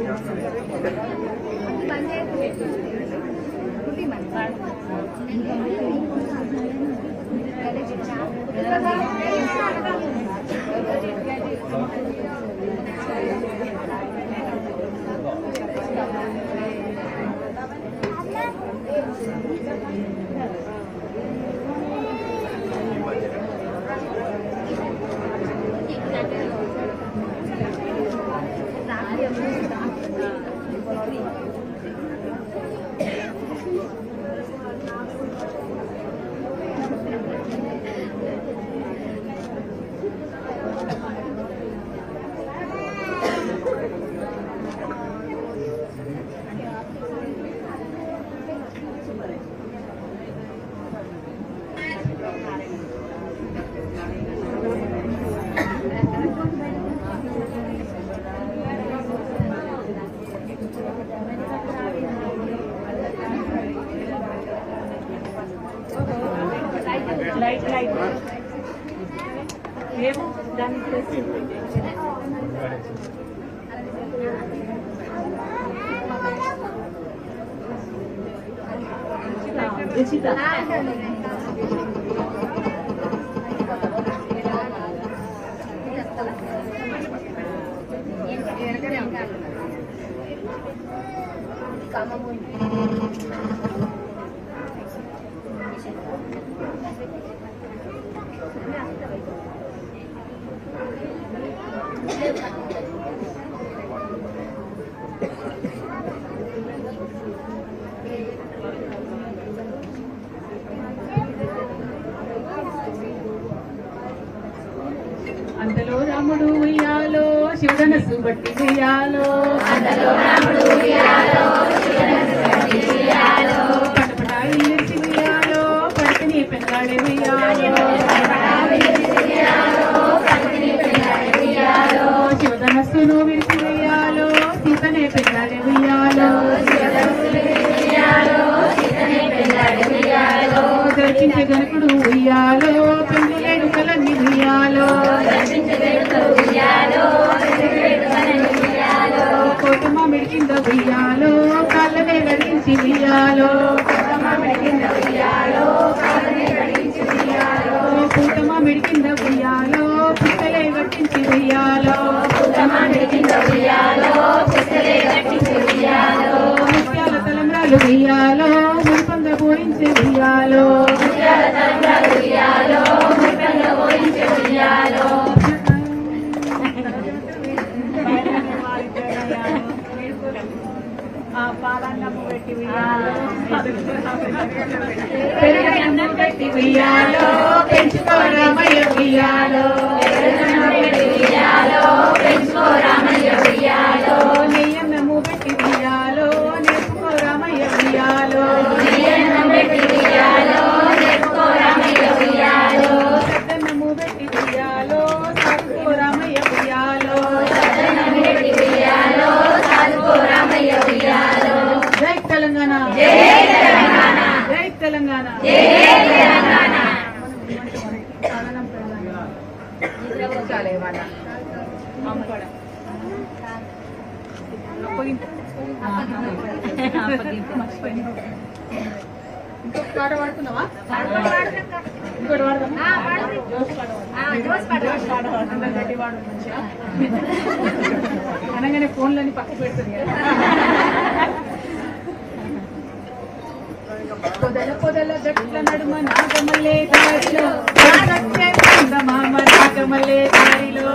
Light light ఏమో దానికి press ఉచిత అంతలో రాముడు ఉయ్యాలో శివుడనసు బట్టి ఉయ్యాలో అంతలో రాముడు ఉయ్యాలో పటపట ఇల్లిసి ఉయ్యాలో పడితని పెంగాడే ఉయ్యాలో శివధనస్సును విరిసి ఉయ్యాలో సీతనే పెంగాడే ఉయ్యాలో దర్శించే గనుకుడు ఉయ్యాలో పెంగులేడు కలన్ని ఉయ్యాలో కోటమ్మ మెడికింద ఉయ్యాలో కాళ్ళనే గడిచి ఉయ్యాలో కూటమ్మ మెడికింద ఉయ్యాలో పుస్తలే గట్టించి ఉయ్యాలో ముత్యాల తలంబ్రాలు ఉయ్యాలో మురిపంగ పోయించి ఉయ్యాలో ఆ పాలన్నము పెట్టి ఉయ్యాలో పెరుగన్నం పెట్టి ఉయ్యాలో పెంచుకో రామయ్య ఉయ్యాలో నెయ్యన్నము పెట్టి ఉయ్యాలో నేర్చుకో రామయ్య ఉయ్యాలో సద్దన్నము పెట్టి ఉయ్యాలో సాధుకో రామయ్య ఉయ్యాలో జై తెలంగాణ జై తెలంగాణ చాలే వాళ్ళ అమ్మకడ అప్పగింపు అప్పగింపు మర్చిపోయింది ఇంకొక పాట పాడుతున్నావా ఇంకోటి పాడదామా జోస్ పాట అందరం గట్టి పాడు మంచిగా అనగానే ఫోన్లని పక్కకు పెడుతుంది కదా పొదల పొదల గట్ల నడుమ నాగమల్లే దారిలో నాగచ్చే మామ నాగమల్లే దారిలో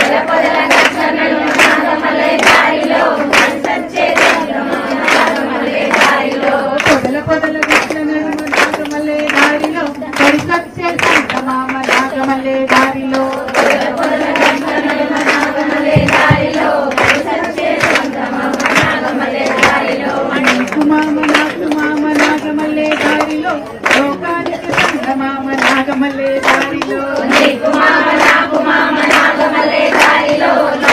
పొదల పొదల గట్ల నడుమ నాగమల్లే దారిలో పరిసచ్చే మామ నాగమల్లే దారిలో నీకు మామ నాకు మామ నాగమల్లే దారిలో లోకానికి సంగ మామ నాగమల్లే దారిలో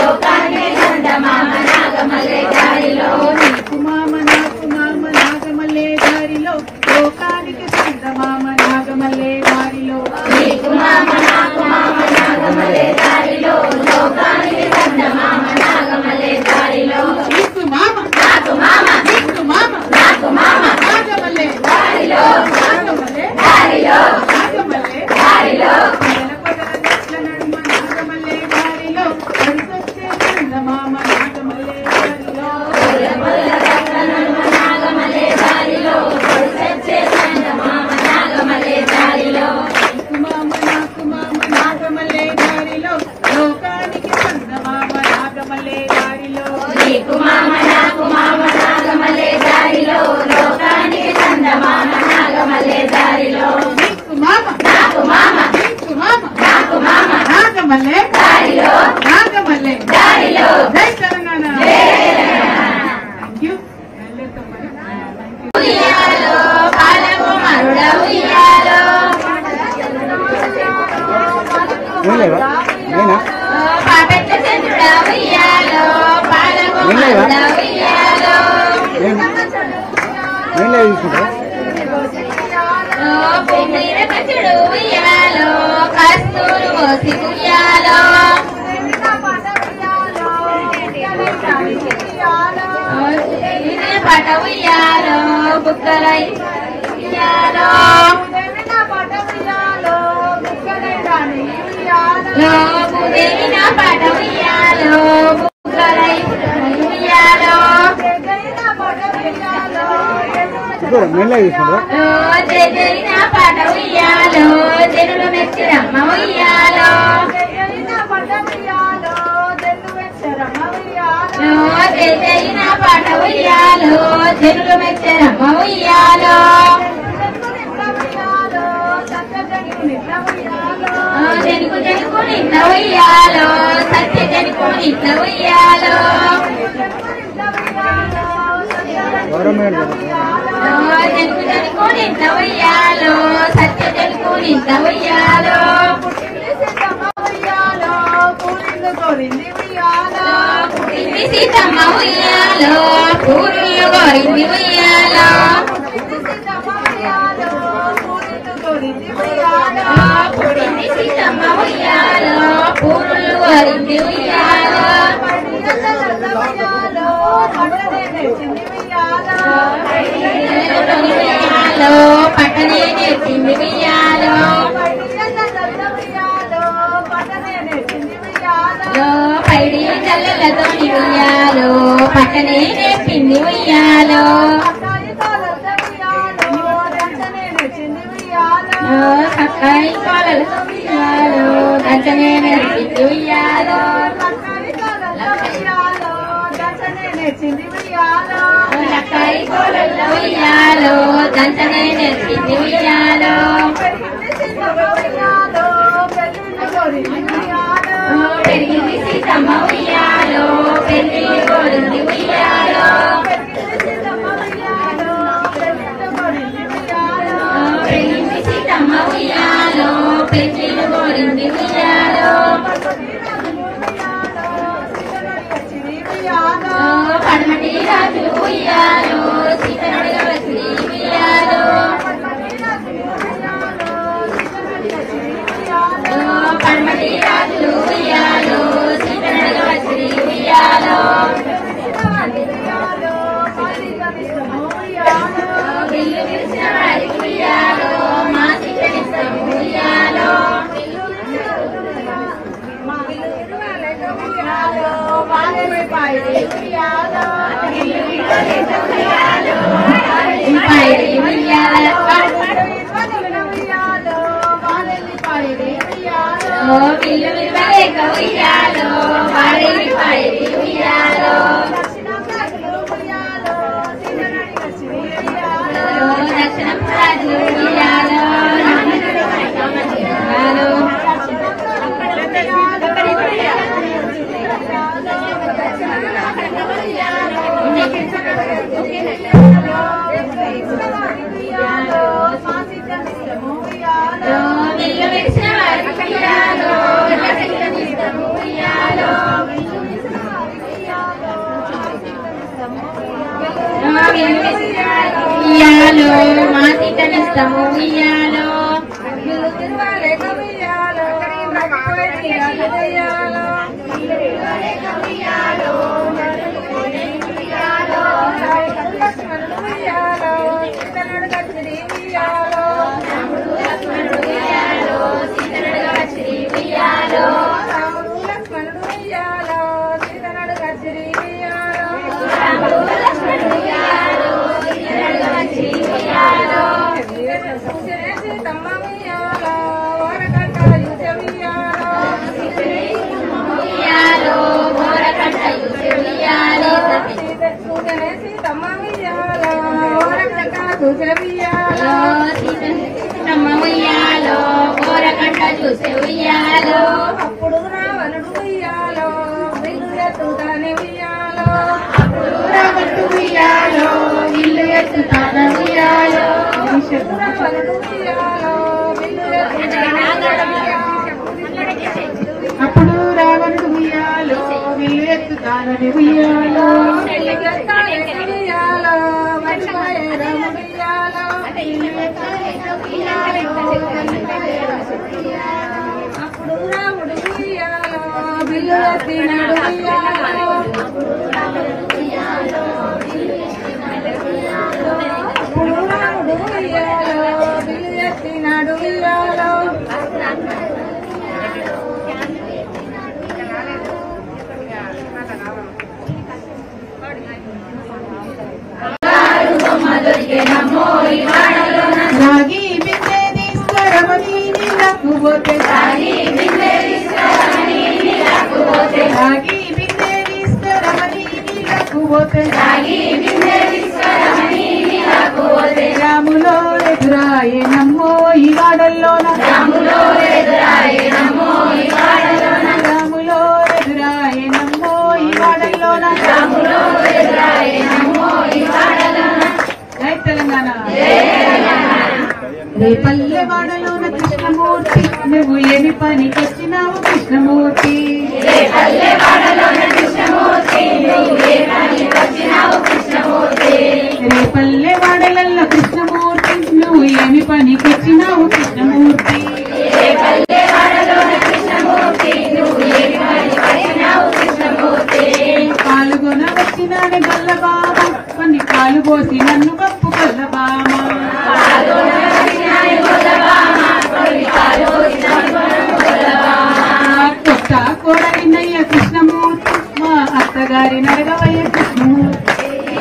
జై తెలంగాణ థ్యాంక్ యూ ఉయ్యాలో బాలకుమారుడ ఉయ్యాలో నేనేవా నేనా పాపెట్ల చంద్రుడ ఉయ్యాలో బాలకుమారుడ ఉయ్యాలో నేను నేనే తీసుకుంటా పుంగిర కచుడు ఉయ్యాలో కస్తూరు మోసి ఉయ్యాలో పట ఉయ్యాలో బుక్కలై ఉయ్యాలో భూదేవి నా పట ఉయ్యాలో బుక్కలై ఉయ్యాలో ఇప్పుడు నేనే తీసుకుంటా జయ జయ నా పట ఉయ్యాలో జనులు మెచ్చిరమ్మ ఉయ్యాలో జయ జయ నా పట ఉయ్యాలో జనులు మెచ్చిరమ్మ ఉయ్యాలో జనుకు జనుకు నిన్న ఉయ్యాలో సత్య జనుకు నిన్న ఉయ్యాలో గవర్నమెంట్ జనుకు జనుకు నిన్న ఉయ్యాలో సత్య జనుకు నిన్న ఉయ్యాలో పుట్టింది సీతమ్మ ఉయ్యాలో పూరులు గోరింది ఉయ్యాలో పుట్టింది సీతమ్మ ఉయ్యాలో పూరులు గోరింది ఉయ్యాలో ఉయ్యాలో పట్టనే నేర్చింది ఉయ్యాలో లో పైడి చల్లలతో ఉయ్యాలో పట్టనే నేర్పింది ఉయ్యాలో లో సక్కాయి కోలలతో ఉయ్యాలో దంచనే నేర్పింది ఉయ్యాలో లక్కాయి కోలలతో ఉయ్యాలో దంచనే నేర్పింది ఉయ్యాలో ఓ పెరిగింది సీతమ్మ ఉయ్యాలో పెళ్లి కోరింది ఉయ్యాలో ఓ పెరిగింది సీతమ్మ ఉయ్యాలో పెళ్లి కోరింది ఉయ్యాలో ఓ పడమటి రాజు ఉయ్యాలో సీతనుడిగా వచ్చి ఉయ్యాలో ఓ పడమటి రాజు ఉయ్యాలో సీతనుడిగా వచ్చి ఉయ్యాలో ఓ బిల్లు విరిచిన వారికి ఉయ్యాలో మా సీతనిస్తాము ఉయ్యాలో పైడి ఉయ్యాలో ఓ బిల్లు విరవలేక ఉయ్యాలో వాడి పైడి ఉయ్యాలో ఓ దక్షిణం రాజు ఉయ్యాలో ఉయ్యాలో ఓ బిల్లు విరిచిన వారికి ఉయ్యాలో దక్షిణమిస్తము ఉయ్యాలో ఓ బిల్లు విరిచిన వారికి ఉయ్యాలో మా సీతనిస్తాము ఉయ్యాలో ఉయ్యాలో సీతనుడిగా వచ్చి ఉయ్యాలో రాముడు లక్ష్మణుడు ఉయ్యాలో సీతనుడిగా వచ్చి ఉయ్యాలో ఉయ్యాలో మోరకంట ఎత్తుతాన ఉయ్యాలో అప్పుడు రావణుడు ఉయ్యాలో విల్లు ఎత్తుతానని ఉయ్యాలో అప్పుడు రాముడు ఉయ్యాలో బిల్లు ఎత్తినాడు ఉయ్యాలో అప్పుడు రాముడు ఉయ్యాలో బిల్లు ఎత్తినాడు ఉయ్యాలో రాగి బిందె తీసుకురమని నీళ్ళకు పోతే రాగి బిందె తీసుకురమని నీళ్ళకు పోతే రాములో ఎదురాయే నమ్మో ఈ వాడల్లోన రాములో ఎదురాయే నమ్మో ఈ వాడల్లోన జై తెలంగాణ రేపల్లె వాడలోన కృష్ణమూర్తి నువ్వు ఏమి పనికొచ్చినావు కృష్ణమూర్తి రేపల్లె వాడలల్లో కృష్ణమూర్తి నువ్వు ఏమి పనికొచ్చినావు కృష్ణమూర్తి పాల్గొన వచ్చినాడు గల్లబామ కొన్ని పాలు పోసి నన్ను కప్పు గల్లబామ కొత్త కోడలినయ్య కృష్ణమూర్తి మా అత్తగారి నడగవయ్య కృష్ణమూర్తి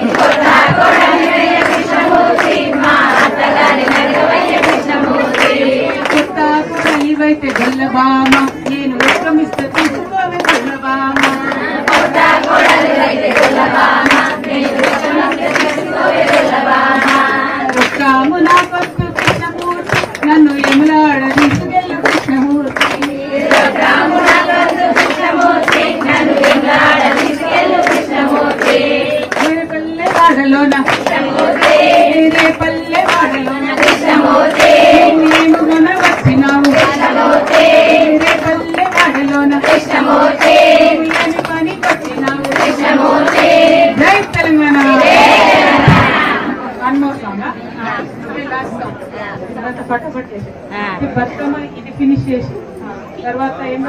కొత్త కోడలివైతే గల్లబామ నేను విక్రమిస్తే తీసుకోవే గల్లబామ ఒక్కాము నా కొత్త కృష్ణమూర్తి నన్ను ఎములాడ తీసుకెళ్ళు కృష్ణమూర్తి రేపల్లె వాడలోన రేపల్లె వాడలోన నేను గుణ వచ్చినావు రేపల్లె వాడలోన నేను పనికి వచ్చినావు జై Telangana one more song last song తర్వాత పట్టుబడి చేసి ఇది బతుకమ్మ ఇది ఫినిష్ చేసి తర్వాత ఏం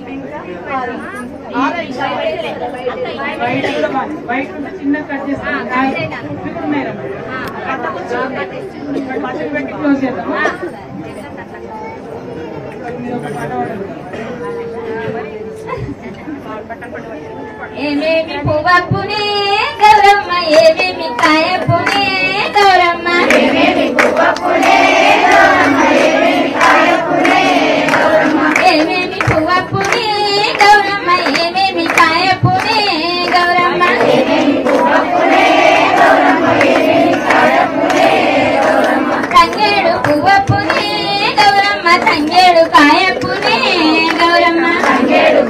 వైట్ కూడా బాగుంది. వైట్ ఉంటే చిన్న కట్ చేస్తాం ఇప్పుడు మేడం పట్టుకు పెట్టి క్లోజ్ చేద్దాం మీరు ఒక పాట పాడండి. ఏమేమి పువ్వప్పునే గౌరమ్మ ఏమేమి కాయప్పునే గౌరమ్మ ఏమేమి పువ్వప్పునే ఏమేమి పువ్వప్పునే గౌరమ్మ ఏమేమి కాయప్పునే గౌరమ్మ తంగేడు పువ్వప్పునే గౌరమ్మ తంగేడు కాయప్పునే గౌరమ్మ తంగేడు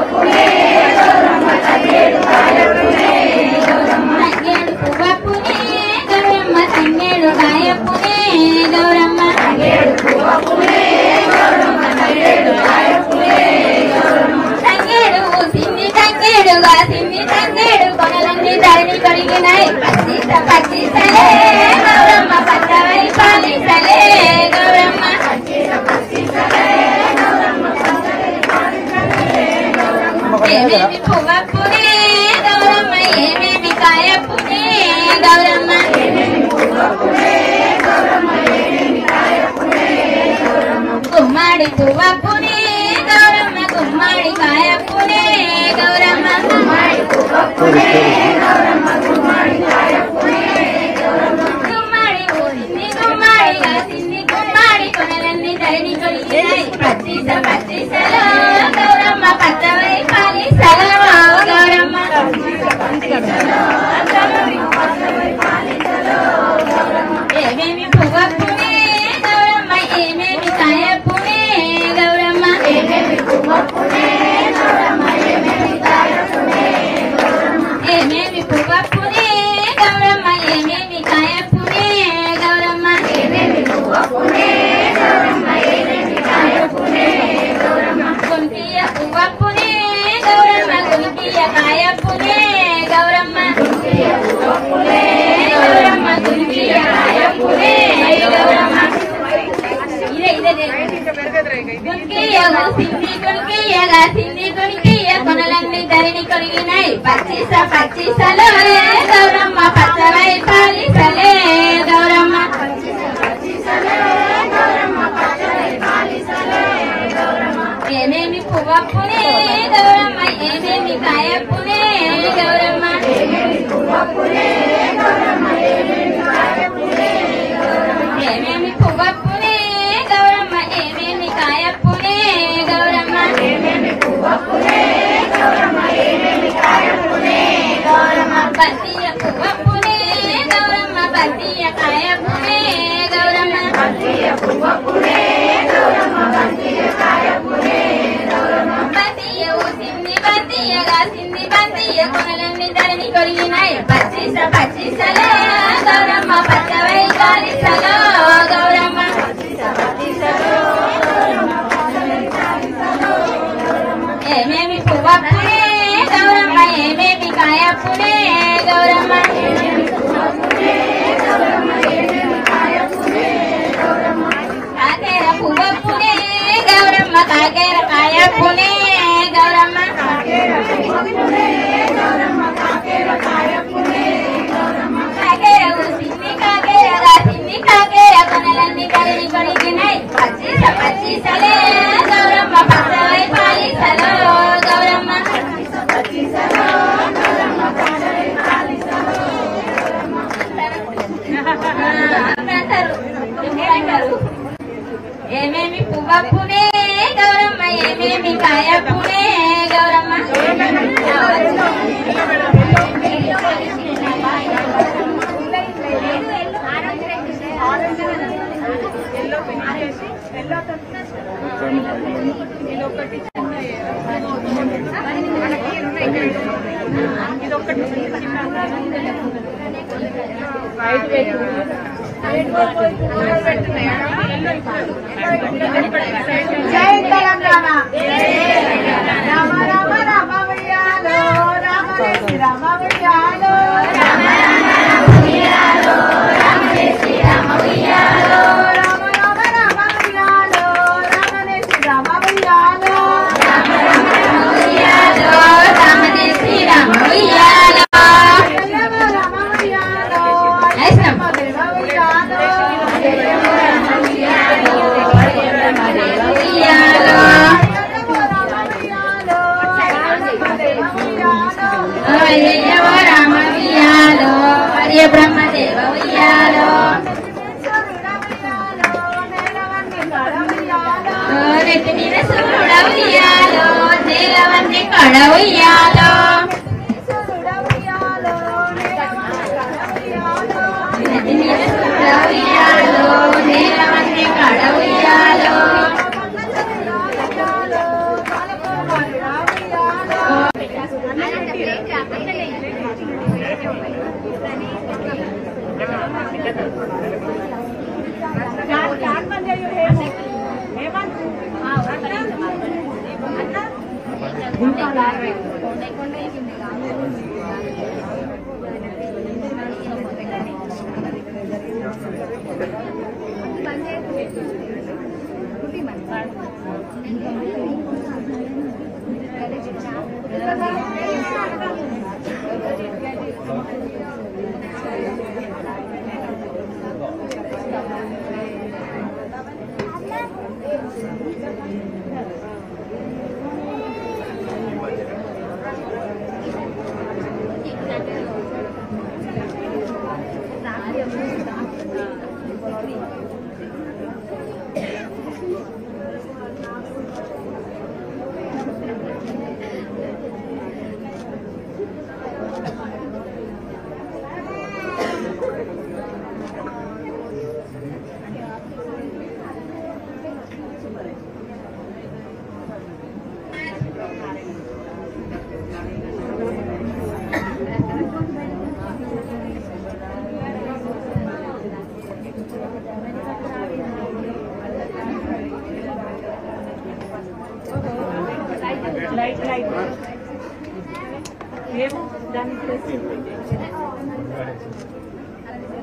తంగేడు పువ్వప్పునే గౌరమ్మ తంగేడు కాయప్పునే గౌరమ్మ తంగేడు సిన్ని తంగేడుగా సిన్ని తంగేడు కొనలన్నీ ధరణి కొరిగినాయి పచ్చిస పచ్చిసలే గౌరమ్మ పచ్చవై పాలిసలే గౌరమ్మ ఏమేమి పువ్వప్పునే గౌరమ్మ ఏమేమి కాయప్పునే గౌరమ్మ గుమ్మడి పువ్వప్పునే గౌరమ్మ గుమ్మడి కాయప్పునే గౌరమ్మ గుమ్మడి గుమ్మడి ఊసింది గుమ్మడిగా సిన్ని గుమ్మడి కొనలన్నీ ధరణి కొలిగినాయి పచ్చిస పచ్చిసలో గౌరమ్మ పచ్చవై పాలిసలో గౌరమ్మ ఏమేమి పువ్వప్పునే గౌరమ్మ ఏమేమి కాయప్పునే గౌరమ్మ ఏమేమి పువ్వప్పునే గౌరమ్మ ఏమేమి కాయప్పునే ఏమేమి పువ్వప్పునే గౌరమ్మ ఏమేమి కాయప్పునే గుంకియగు సింది గుంకియగా సింది గుంకియ కొనలన్నీ ధరిని కొరిగినాయి పచ్చిస పచ్చిసలో గౌరమ్మ పచ్చవై పాలిసలే గౌరమ్మ ఏమేమి పువ్వప్పునే గౌరమ్మ ఏమేమి కాయప్పునే గౌరమ్మ ఏమేమి పువ్వప్పునే గౌరమ్మ ఏమేమి కాయప్పునే గౌరమ్మ బంతియ పువ్వప్పునే గౌరమ్మ బంతియ కాయప్పునే గౌరమ్మ బంతియ ఊసింది బంతియగా సింది బంతియ కొనలన్నీ ధరణి కొరిగినాయి పచ్చిస పచ్చిసలే గౌరమ్మ పచ్చవై కాలిసలో గౌరమ్మ ఏమేమి పువ్వప్పునే గౌరమ్మ ఏమేమి కాయప్పునే గౌరమ్మ కాకేర పువ్వప్పునే గౌరమ్మ కాకేర కాయప్పునే గౌరమ్మ కాకేర ఊసింది కాకేర రాసింది కాకేర కొనలన్నీ కలిగి కొనిగినాయి పచ్చిస పచ్చిసలే గౌరమ్మ పచ్చవై పాలిసలో గౌరమ్మ అంటారు అంటారు ఏమేమి పువ్వప్పునే గౌరమ్మ ఏమేమి కాయప్పునే గౌరమ్మ జై తెలంగాణ రామ రామ రామ ఉయ్యాలో రామ రేసి రామ ఉయ్యాలో రామ రామ రామ ఉయ్యాలో రామ రేసి రామ ఉయ్యాలో ఉయ్యాలో రామనే శ్రీరామ ఉయ్యాలో రామ రామ ఉయ్యాలో నేస్తం. దేవ ఉయ్యాలో ఉయ్యాలో రామ రామ ఉయ్యాలో దేవ ఉయ్యాలో అయ్యవ రామ ఉయ్యాలో హరియ బ్రహ్మదేవ ఉయ్యాలో నెత్తి మీద సూర్యుడ ఉయ్యాలో నేలవన్నీ కడ ఉయ్యాలో నెత్తి మీద సూర్యుడ ఉయ్యాలో నేలవన్నీ కడ ఉయ్యాలో లైట్ లైట్ ఏం దానికి ప్రెస్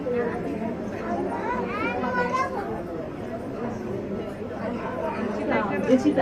మంచిగా రుచిత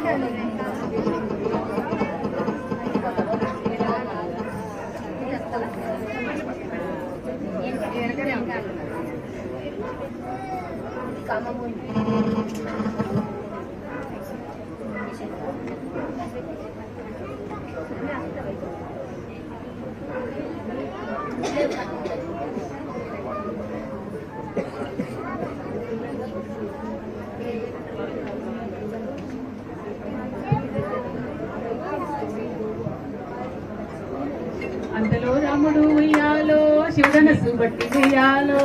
అంతలో రాముడు ఉయ్యాలో శివుడనసు బట్టి ఉయ్యాలో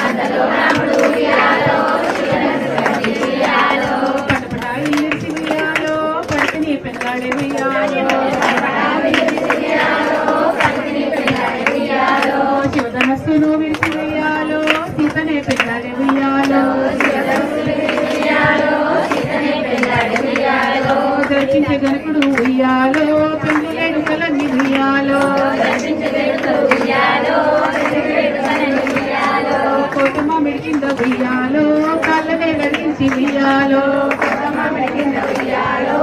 పటపట ఇల్లిసి ఉయ్యాలో పడితని పెంగాడే ఉయ్యాలో శివధనస్సును విరిసి ఉయ్యాలో సీతనే పెంగాడే ఉయ్యాలో దర్శించే గనుకుడు ఉయ్యాలో పెంగులేడు కలన్ని ఉయ్యాలో కోటమ్మ మెడికింద ఉయ్యాలో కాళ్ళనే గడిగించి ఉయ్యాలో పూటమ్మ మెడికింద ఉయ్యాలో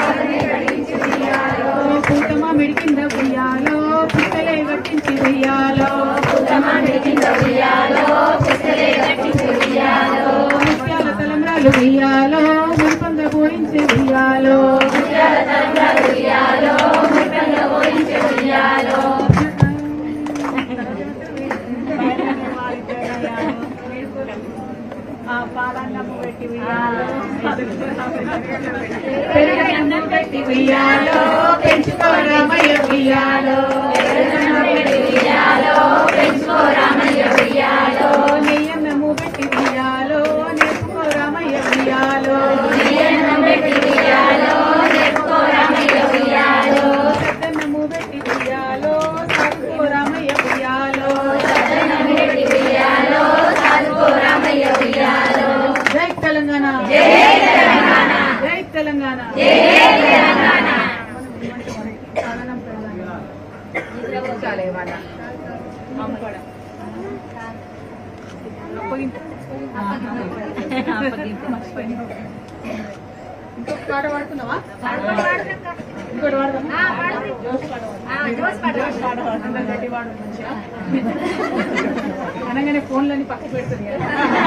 పుట్టలే గట్టించి ఉయ్యాలో ముత్యాల తలంబ్రాలు ఉయ్యాలో మురిపంద పోయించి ఉయ్యాలో పెరుగన్నం పెట్టి ఉయ్యాలో పెంచుకో రామయ్య ఉయ్యాలో నెయ్యన్నము పెట్టి ఉయ్యాలో నేర్చుకో రామయ్య ఉయ్యాలో సద్దన్నము పెట్టి ఉయ్యాలో సాధుకో రామయ్య ఉయ్యాలో జై తెలంగాణ జై తెలంగాణ చాలే వాళ్ళ అమ్మపడ అప్పగింపు ఇంకొక పాట పాడుతున్నావా ఇంకోటి పాడదామా జోష్ పాట అందరం గట్టి పాడు మంచిగా అనగానే ఫోన్లని పక్కకు పెడుతుంది కదా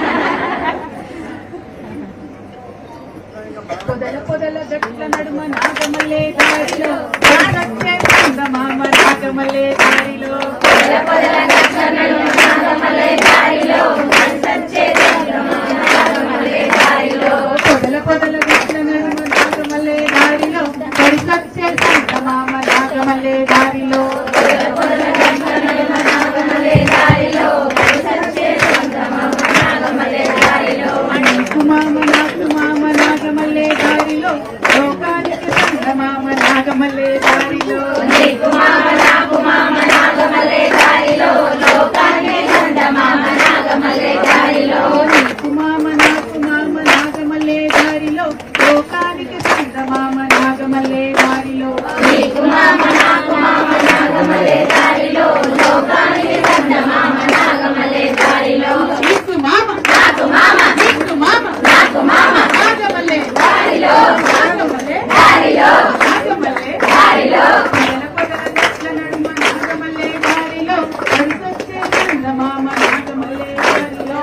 పొదల పొదల గట్ల నడుమ నాగమల్లే దారిలో మామ నాగమల్లే దారిలో పొదల పొదల గట్ల నడుమ నాగమల్లే దారిలో పరిసచ్చే మామ నాగమల్లే దారిలో నీకు మామ నాకు మామ నాగమల్లే దారిలో లోకానికి సంగ మామ నాగమల్లే దారిలో నీకు మామ నాకు మామ నాగమల్లే దారిలో లోకానికి సంగ మామ నాగమల్లే దారిలో నీకు మామ నాకు మామ నాగమల్లే దారిలో లోకానికి సంగ మామ నాగమల్లే దారిలో నీకు మామ నాకు మామ నాగమల్లే దారిలో లోకానికి సంగ మామ నాగమల్లే దారిలో నీకు మామ నాకు మామ నీకు మామ నాకు మామ నాగమల్లే దారిలో నాగమల్లే దారిలో నాగమల్లే దారిలో పొదల చెట్ల నడుమ నాగమల్లే దారిలో కలిసొచ్చే చంద మామ నాగమల్లే దారిలో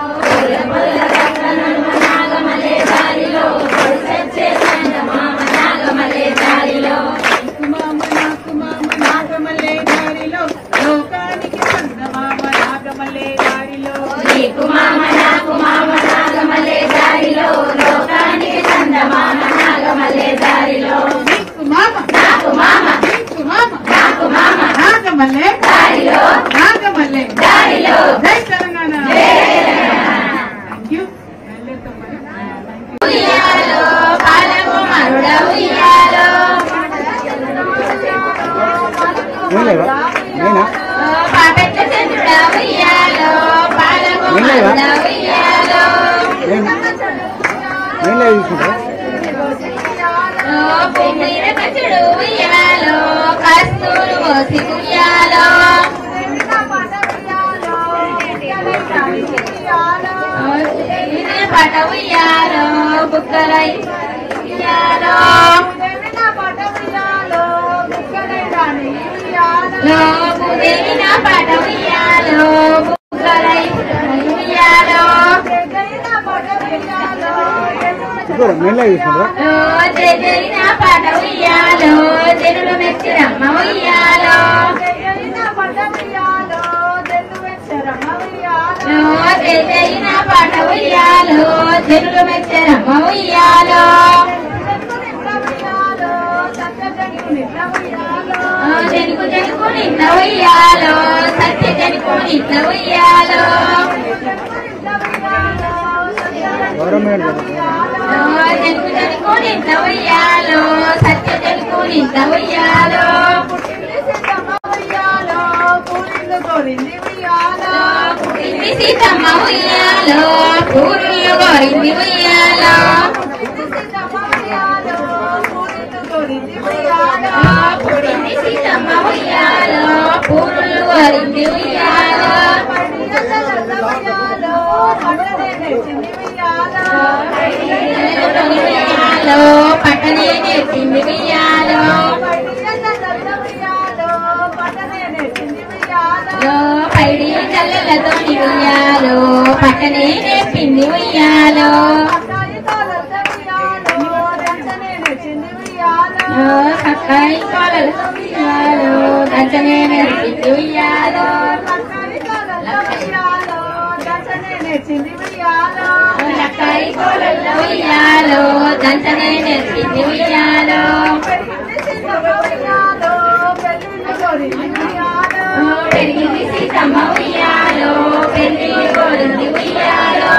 నీకు మామ నాకు మామ నాగమల్లే దారిలో లోకానికి చంద మామ నాగమల్లే దారిలో నీకు మామ నాకు మామ నాగమల్లే దారిలో లోకానికి చంద మామ నాగమల్లే దారిలో నీకు మామ నాకు మామ నీకు మామ నాకు మామ నాగమల్లే దారిలో నాగమల్లే దారిలో జై తెలంగాణ జై థ్యాంక్ యూ ఏం లేవా నేనా ఏం లేవా ఏం ఏం లేదు తీసుకుంటా కస్తూరు మోసి ఉయ్యాలో పట ఉయ్యాలో బుక్కల ఉయ్యాలో ఉయ్యాలో దేవి నా పాట ఉయ్యాలో ముక్కలైరాని ఉయ్యాలో లో భూదేవి నా పాట ఉయ్యాలో బుగ్గలై ఉయ్యాలో దేవి నా పాట ఉయ్యాలో ఇప్పుడు మెయిన్లో తీసుకుంటారా లో జయ జయ నా పాట ఉయ్యాలో జనులు మెచ్చిరమ్మ ఉయ్యాలో దేవి నా పాట ఉయ్యాలో దెల్లు వెచ్చరమ్మ ఉయ్యాలో లో జయ జయ నా పాట ఉయ్యాలో జనులు మెచ్చిరమ్మ ఉయ్యాలో ఉయ్యాలో సత్య జనులు నిన్న ఉయ్యాలో లో జనుకు జనుకు నిన్న ఉయ్యాలో సత్య జనుకు నిన్న ఉయ్యాలో గవర్నమెంట్ లో జనుకు జనుకు నిన్న ఉయ్యాలో సత్య జనుకు నిన్న ఉయ్యాలో పుట్టింది సీతమ్మ ఉయ్యాలో పూరుళ్ళు గోరింది ఉయ్యాలో పుట్టింది సీతమ్మ ఉయ్యాలో పూరుళ్ళు గోరింది ఉయ్యాలో ఉయ్యాలో పట్టనే నేర్చింది ఉయ్యాలో లో పైడి చల్లలతో ఉయ్యాలో పట్టనే నేర్పింది ఉయ్యాలో లో సక్కాయి కోలలతో ఉయ్యాలో దంచనే నేర్పింది ఉయ్యాలో లక్కాయి కోలలతో ఉయ్యాలో దంచనే నేర్పింది ఉయ్యాలో లో పెరిగింది సీతమ్మ ఉయ్యాలో పెళ్లి కోరింది ఉయ్యాలో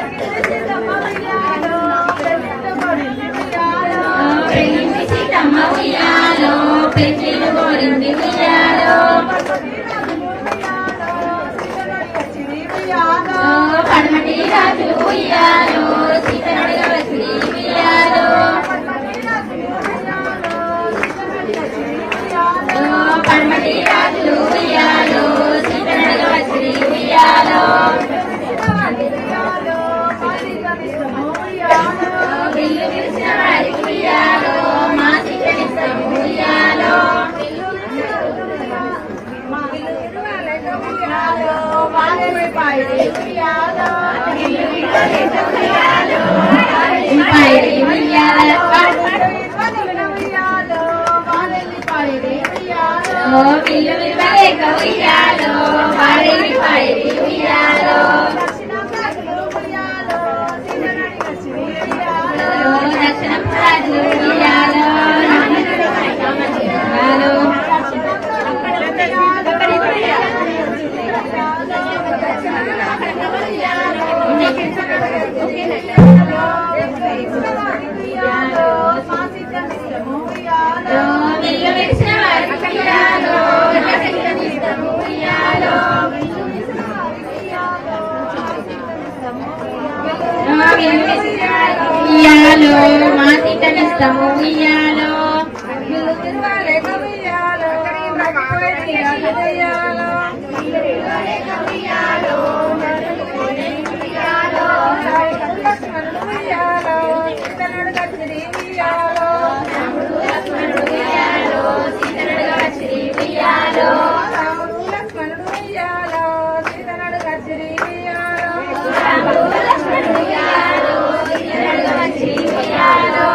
లో పెరిగింది సీతమ్మ ఉయ్యాలో పెళ్లి కోరింది ఉయ్యాలో లో పడమటి రాజులు ఉయ్యాలో సీతనుడిగా వచ్చి ఉయ్యాలో లో పడమటి రాజులు ఉయ్యాలో సీతనుడిగా వచ్చి ఉయ్యాలో బిల్లు విరిసిన వారికి ఉయ్యాలో మా సీతనిస్తాము ఉయ్యాలో పైడి ఉయ్యాలో లో బిల్లు విరవలేక ఉయ్యాలో వారిని పైడి ఉయ్యాలో లో దక్షిణం రాజులు ఉయ్యాలో ఉయ్యాలో లో బిల్లు విరిసిన వారికి ఉయ్యాలో మా సీతనిస్తాము ఉయ్యాలో లో బిల్లు విరిసిన వారికి ఉయ్యాలో మా సీతనిస్తాము ఉయ్యాలో ఉయ్యాలో సీతనుడిగా వచ్చి ఉయ్యాలో రాముడు లక్ష్మణుడు ఉయ్యాలో సీతనుడిగా వచ్చి ఉయ్యాలో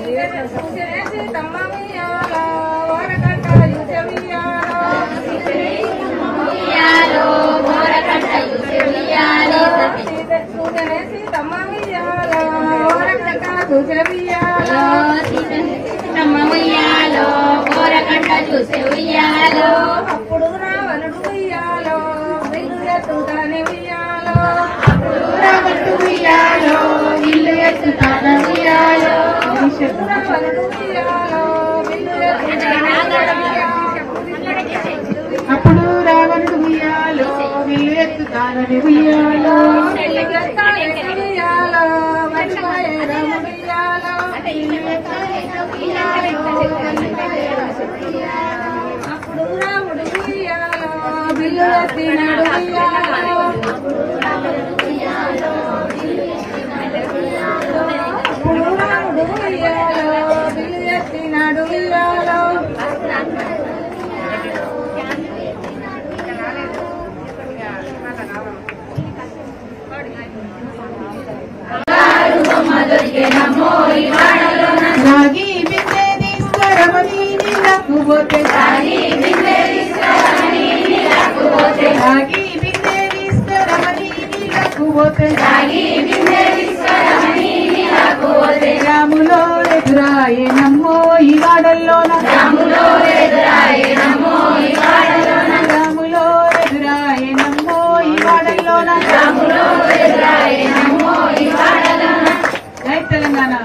ఉయ్యాలో మోరకంట యుసి ఉయ్యాలో లో సీతమ్మ ఉయ్యాలో మోరకంట చూసి ఉయ్యాలో అప్పుడు రావణుడు ఉయ్యాలో వెలుగెత్తుతానే ఉయ్యాలో రావట్టు ఉయ్యాలో ఇల్లు ఎత్తుతాన ఉయ్యాలో రావణుడు ఉయ్యాలో వెలుగెత్తుతానే అప్పుడు రావణుడు ఉయ్యాలో విల్లు ఎత్తుతానని ఉయ్యాలో ఉయ్యాలో మర్చిపోయే రాముడు ఉయ్యాలో అప్పుడు రాముడు ఉయ్యాలో బిల్లు ఎత్తినాడు ఉయ్యాలో అప్పుడు రాముడు ఉయ్యాలో పోతే రాములో ఎదురాయే నమ్మో ఈ వాడల్లోన రాములో ఎదురాయే నమ్మో ఈ వాడల్లోన జై తెలంగాణ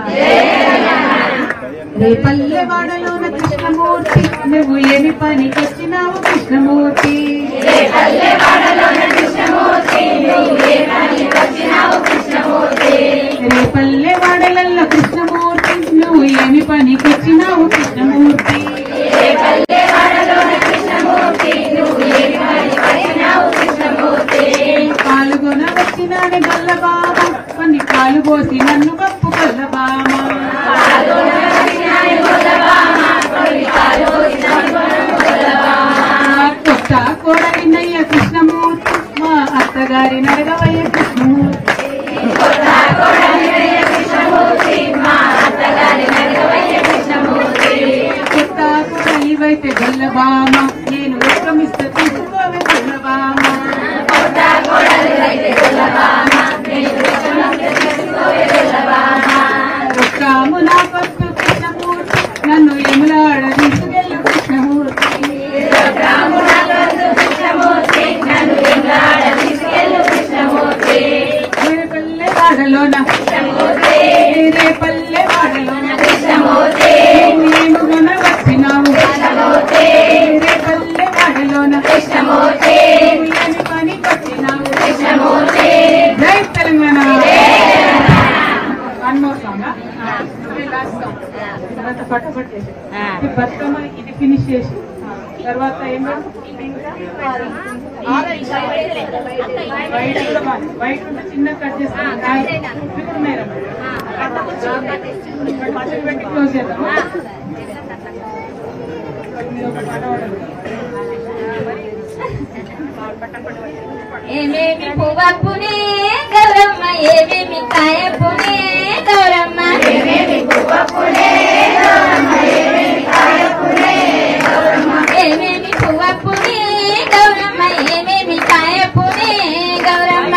రేపల్లె వాడలోన కృష్ణమూర్తి నువ్వు ఏమి పనికొచ్చినావు కృష్ణమూర్తి రేపల్లె వాడలల్లో కృష్ణమూర్తి నువ్వు ఏమి పనికొచ్చినావు కృష్ణమూర్తి పాల్గొన వచ్చినాడు గల్లబామ కొన్ని పాలు పోసి నన్ను కప్పు గల్లబామ కొత్త కోడలినయ్య కృష్ణమూర్తి మా అత్తగారి నడగవయ్య కృష్ణమూర్తి కొత్త కోడలివైతే గల్లబామ నేను విక్రమిస్తే తీసుకోవే గల్లబామ ఒక్కాము నా కొత్త కృష్ణమూర్తి నన్ను ఎములాడ తీసుకెళ్ళు కృష్ణమూర్తి రేపల్లె వాడలోన రేపల్లె వాడలోన నీవుగొన వచ్చినావు రేపల్లె వాడలోన నువ్వు ఏమి పని వచ్చినావు జై Telangana one more song last song తర్వాత పట్టుబట్టి చేసి ఇది బతుకమ్మ ఇది ఫినిష్ చేసి తర్వాత ఏం వైట్ కూడా బాగుంది వైట్ ఉంటే చిన్న కట్ చేస్తాను ఇప్పుడు ఉన్నాయి పట్టుకు పెట్టి క్లోజ్ చేద్దామా మీరు ఒక పాట పాడండి. ఏమేమి పువ్వప్పునే గౌరమ్మ ఏమేమి కాయప్పునే గౌరమ్మ ఏమేమి పువ్వప్పునే ఏమేమి పువ్వప్పునే గౌరమ్మ ఏమేమి కాయప్పునే గౌరమ్మ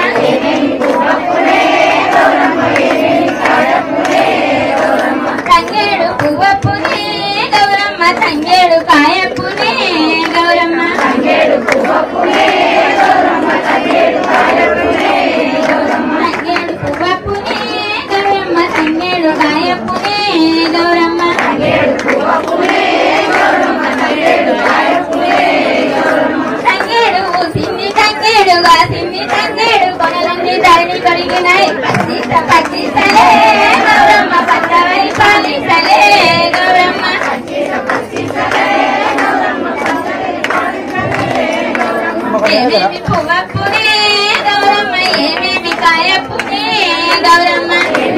తంగేడు పువ్వప్పునే గౌరమ్మ తంగేడు కాయప్పునే గౌరమ్మ తంగేడు పువ్వప్పునే గౌరమ్మ తంగేడు కాయప్పునే గౌరమ్మ తంగేడు సిన్ని తంగేడుగా సిన్ని తంగేడు కొనలన్నీ ధరణి కడిగినాయి పచ్చిస పచ్చిసలే గౌరమ్మ పచ్చవై పాలిసలే గౌరమ్మ ఏమేమి పువ్వప్పునే గౌరమ్మ ఏమేమి కాయప్పునే గౌరమ్మ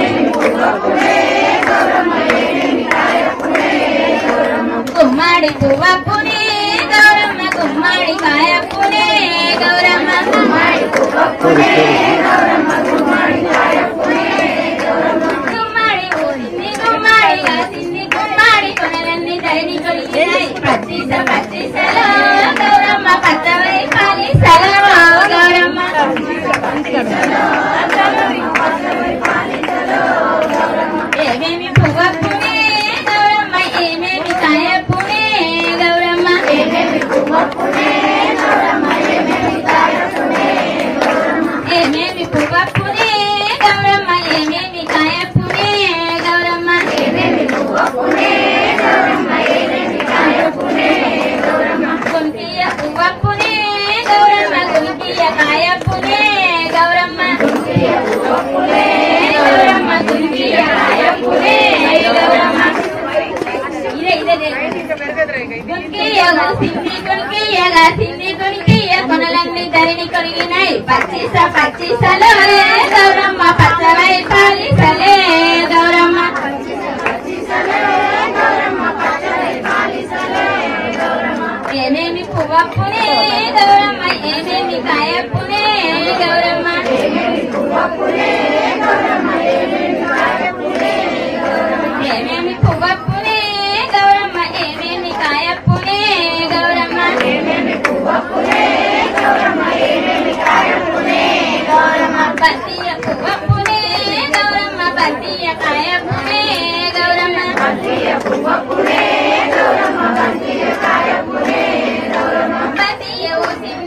గుమ్మడి పువ్వప్పునే గౌరమ్మ గుమ్మడి కాయప్పునే గౌరమ్మ గుమ్మడి గుమ్మడి ఊరింది గుమ్మడిగా తింది గుమ్మడి కొనలన్నీ ధరణి కొలిగినాయి పచ్చిస పచ్చిసలో గౌరమ్మ పచ్చవై పాలిసలో గౌరమ్మ ఏమేమి పువ్వప్పునే గౌరమ్మ ఏమేమి కాయప్పునే గౌరమ్మ ఏమేమి పువ్వప్పునే గౌరమ్మ ఏమేమి కాయప్పునే ఏమేమి పువ్వప్పునే గౌరమ్మ ఏమేమి కాయప్పునే గౌరమ్మ ఏమేమి పువ్వప్పునే గౌరమ్మ ఏమేమి కాయప్పునే గౌరమ్మ గుంపియ పువ్వప్పునే గౌరమ్మ గుంపియ కాయప్పునే గౌరమ్మ గుంపియ పువ్వప్పునే గౌరమ్మ గుంపియ కాయప్పునే గౌరమ్మ ఇదే ఇదే గుంకియగా సింది గుంకియగా సింది గుంకియ కొనలన్నీ ధరిని కొరిగినాయి పచ్చిస పచ్చిసలో గౌరమ్మ పచ్చవై పాలిసలే గౌరమ్మ ఏమేమి పువ్వప్పునే గౌరమ్మ ఏమేమి కాయప్పునే గౌరమ్మ ఏమేమి పువ్వప్పునే గౌరమ్మ ఏమేమి కాయప్పునే గౌరమ్మ ఏమేమి పువ్వప్పునే గౌరమ్మ ఏమేమి కాయప్పునే గౌరమ్మ పత్తి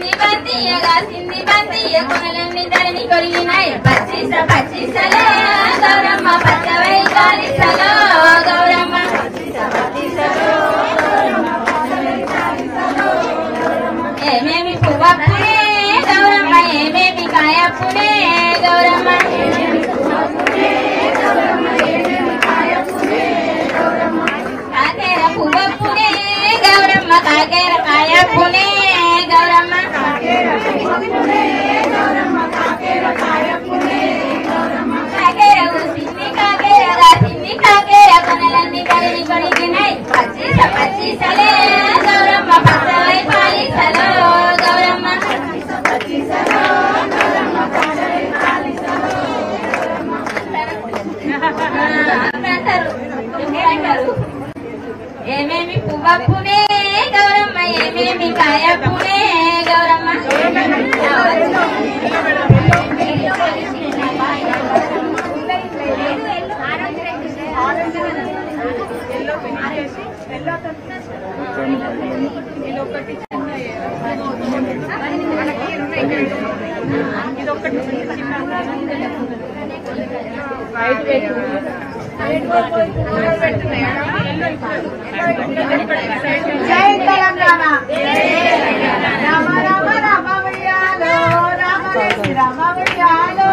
సింది బంతియగా సింది బంతియ కొనలన్నీ ధరణి కొరిగినాయి పచ్చిస పచ్చిసలే గౌరమ్మ పచ్చవై కాలిసలో గౌరమ్మ ఏమేమి పువ్వప్పునే గౌరమ్మ ఏమేమి కాయప్పునే గౌరమ్మ కాకేర పువ్వప్పునే గౌరమ్మ కాకేర కాయప్పునే గౌరమ్మ కాకేర సిన్ని కాకేర సిన్ని కాకేర కొనలన్నీ కలిగి కొనిగినాయి పచ్చిస పచ్చిసలే గౌరమ్మ పచ్చవై పాలిసలో గౌరమ్మ అంటారు అంటారు ఏమేమి పువ్వప్పునే గౌరమ్మ ఏమేమి కాయప్పునే గౌరమ్మ జై తెలంగాణ రామ రామ రామ ఉయ్యాలో రామ రేసి రామ ఉయ్యాలో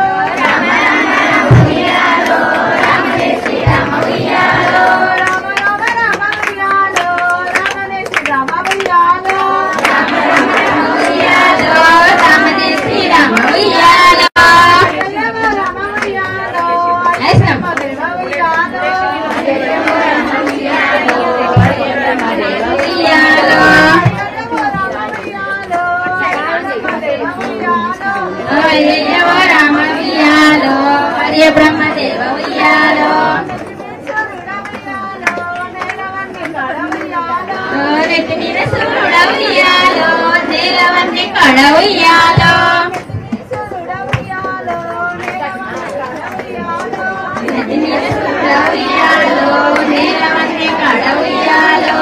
రామ రామ రామ ఉయ్యాలో రామ రేసి రామ ఉయ్యాలో రామదే శ్రీరామ ఉయ్యాలో జయమ రామ ఉయ్యాలో Nice. రామ దేవ ఉయ్యాలో ఉయ్యాలో జయమ రామ ఉయ్యాలో రామ దేవ ఉయ్యాలో అయ్యవ రామ ఉయ్యాలో హరియ బ్రహ్మదేవ ఉయ్యాలో రెడ్డి మీద సూర్యుడ ఉయ్యాలో దేవవన్ని కడ ఉయ్యాలో రెడ్డి మీద సూర్యుడ ఉయ్యాలో దేవవన్ని కడ ఉయ్యాలో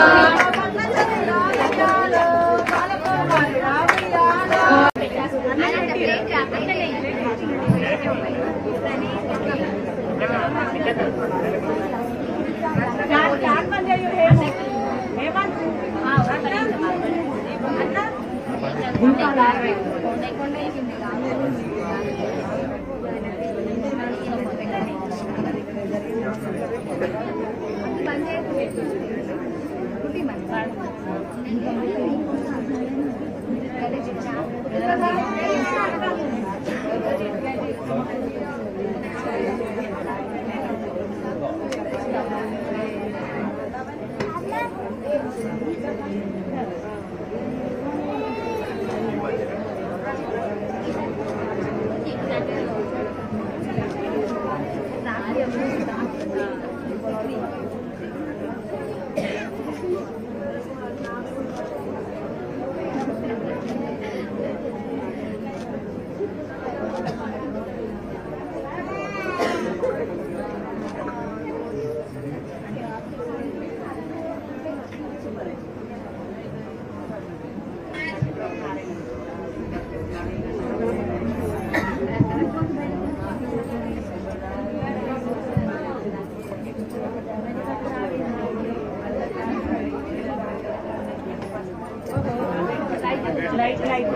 లైట్ లైట్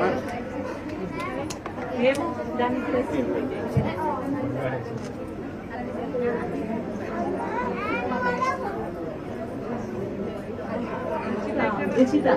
ఏం దాని ప్లస్ రుచిత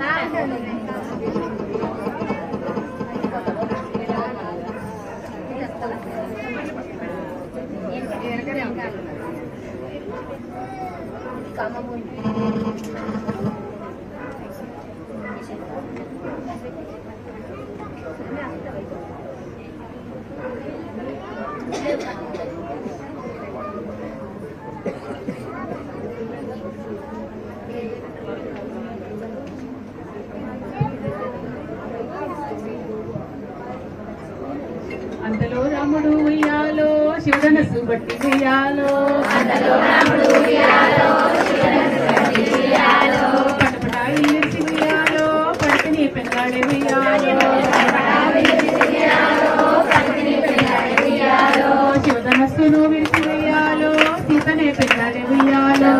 అంతలో రాముడు ఉయ్యాలో శివుడనసు బట్టి ఉయ్యాలో అంతలో రాముడు ఉయ్యాలో పటపటాయి నిలిచి ఉయ్యాలో పడితే పెంగాడే ఉయ్యాలో శివధనుసును విరిచి వెయ్యాలో సీతనే పెళ్ళాడే వెయ్యాలో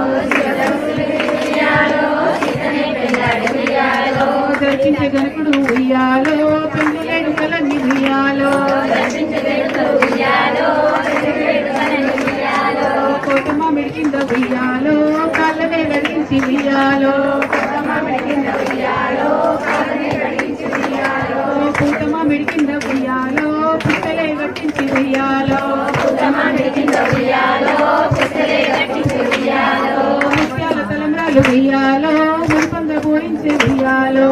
దర్శించే గనుకుడు ఉయ్యాలో పెళ్లి వేడుకలన్నీ ఉయ్యాలో కోటమ్మ మిడికింద ఉయ్యాలో కాళ్ళనే గడిగించి ఉయ్యాలో పూతమ్మ మిడికింద ఉయ్యాలో పుట్టలే గట్టించి ఉయ్యాలో ముత్యాల తలంబ్రాలు ఉయ్యాలో మురిపంద పోయించే ఉయ్యాలో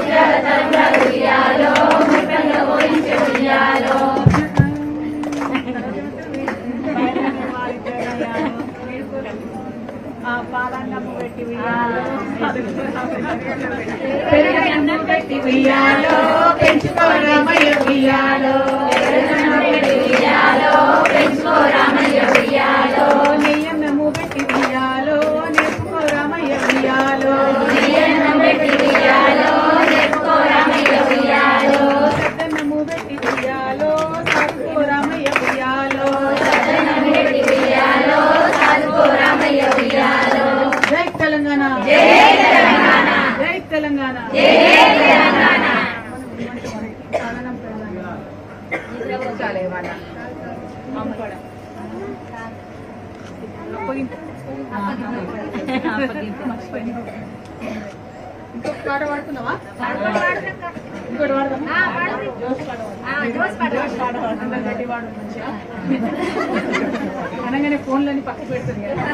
పెరుగన్నం పెట్టి ఉయ్యాలో పెంచుకో రామయ్య ఉయ్యాలో నెయ్యన్నము పెట్టి ఉయ్యాలో నేర్చుకో రామయ్య ఉయ్యాలో సద్దన్నము పెట్టి ఉయ్యాలో సాగుకో రామయ్య ఉయ్యాలో జై తెలంగాణ జై తెలంగాణ ఇంకొక పాట పాడుతున్నావా ఇంకోటి పాడదామా జోస్ పాట అందరు గట్టి పాడు మంచిగా అనగానే ఫోన్లన్నీ పక్కకు పెడుతుంది కదా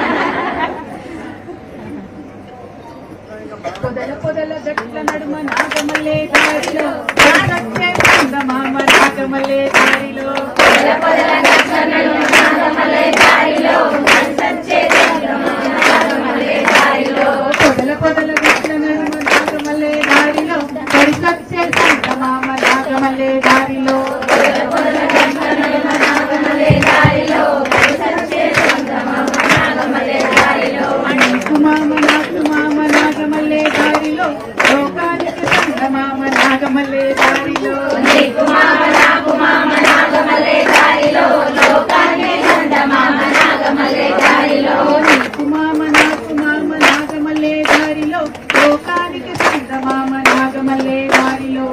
పొదల పొదల గట్ల నడుమ నాగమల్లే దారిలో నాగచ్చే మామ నాగమల్లే దారిలో పొదల పొదల గట్ల నడుమ నాగమల్లే దారిలో పరిసొచ్చే మామ నాగమల్లే దారిలో నీకు మామ నాకు మామ నాగమల్లే దారిలో లోకానికి సంగ మామ నాగమల్లే దారిలో నీకు మామ నాకు మామ నాగమల్లే దారిలో లోకానికి సంగ మామ నాగమల్లే దారిలో